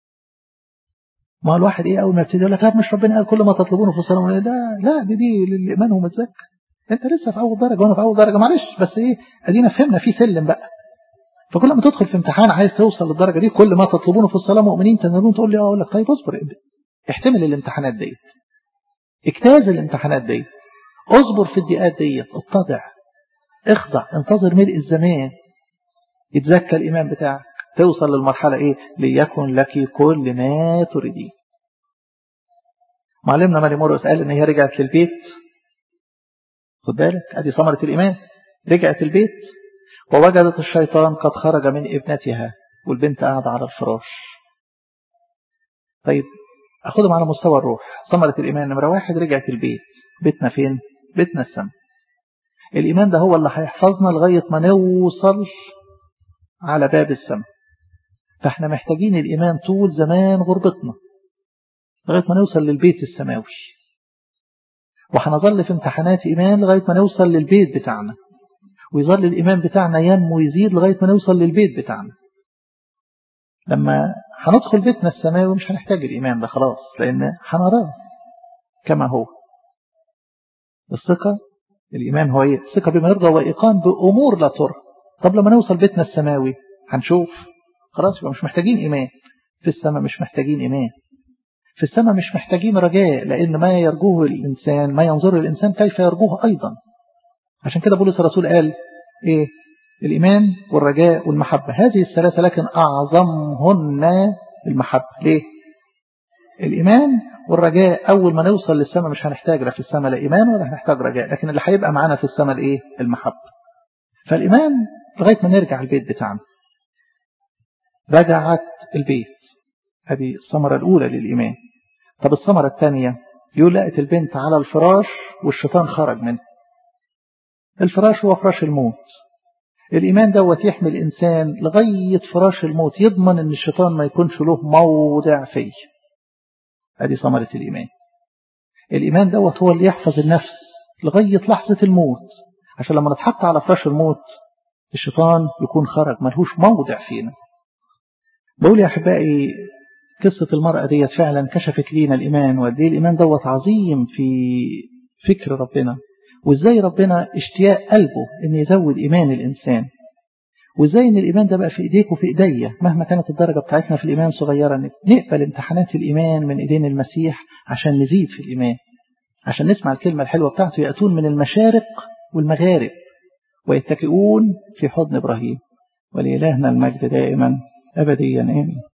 ما الواحد إيه أول ما يبتدي يقول لك لا مش ربنا قال كل ما تطلبونه في الصلاة ده لا دي دي للإيمان هو متزكى أنت لسه في أول درجة وأنا في أول درجة معلش بس إيه أدينا فهمنا في سلم بقى فكل ما تدخل في امتحان عايز توصل للدرجة دي كل ما تطلبونه في الصلاة مؤمنين تنالون تقول لي اه اقول لك طيب اصبر احتمل الامتحانات ديت اجتاز الامتحانات ديت اصبر في الدقات ديت اتضع اخضع انتظر ملء الزمان يتزكى الإيمان بتاعك توصل للمرحلة ايه ليكن لك كل ما تريدين معلمنا مالي مرقس قال ان هي رجعت للبيت خد بالك ادي ثمرة الإيمان رجعت البيت ووجدت الشيطان قد خرج من ابنتها والبنت قاعدة على الفراش طيب أخذهم على مستوى الروح ثمرة الإيمان نمرة واحد رجعت البيت بيتنا فين بيتنا السماء الإيمان ده هو اللي هيحفظنا لغاية ما نوصل على باب السماء فاحنا محتاجين الإيمان طول زمان غربتنا لغاية ما نوصل للبيت السماوي وهنظل في امتحانات إيمان لغاية ما نوصل للبيت بتاعنا ويظل الإيمان بتاعنا ينمو ويزيد لغاية ما نوصل للبيت بتاعنا لما هندخل بيتنا السماوي مش هنحتاج الإيمان ده خلاص لأن هنراه كما هو الثقة الإيمان هو إيه؟ الثقة بما يرضى وإيقان بأمور لا ترى طب لما نوصل بيتنا السماوي هنشوف خلاص يبقى مش محتاجين إيمان في السماء مش محتاجين إيمان في السماء مش محتاجين رجاء لأن ما يرجوه الإنسان ما ينظر الإنسان كيف يرجوه أيضا عشان كده بولس الرسول قال إيه الإيمان والرجاء والمحبة هذه الثلاثة لكن أعظمهن المحبة ليه الإيمان والرجاء أول ما نوصل للسماء مش هنحتاج لا في السماء لا إيمان ولا هنحتاج رجاء لكن اللي هيبقى معانا في السماء الإيه المحبة فالإيمان لغاية ما نرجع البيت بتاعنا رجعت البيت هذه الثمرة الأولى للإيمان طب الثمرة الثانية يقول لقت البنت على الفراش والشيطان خرج منه الفراش هو فراش الموت الإيمان دوت يحمي الإنسان لغاية فراش الموت يضمن أن الشيطان ما يكونش له موضع فيه هذه ثمرة الإيمان الإيمان دوت هو اللي يحفظ النفس لغاية لحظة الموت عشان لما نتحط على فراش الموت الشيطان يكون خرج ملهوش موضع فينا بقول يا أحبائي قصة المرأة ديت فعلا كشفت لينا الإيمان وقد ايه الإيمان دوت عظيم في فكر ربنا وإزاي ربنا اشتياق قلبه إن يزود إيمان الإنسان وإزاي إن الإيمان ده بقى في إيديك وفي إيديا مهما كانت الدرجة بتاعتنا في الإيمان صغيرة نقبل امتحانات الإيمان من إيدين المسيح عشان نزيد في الإيمان عشان نسمع الكلمة الحلوة بتاعته يأتون من المشارق والمغارب ويتكئون في حضن إبراهيم ولإلهنا المجد دائما أبديا آمين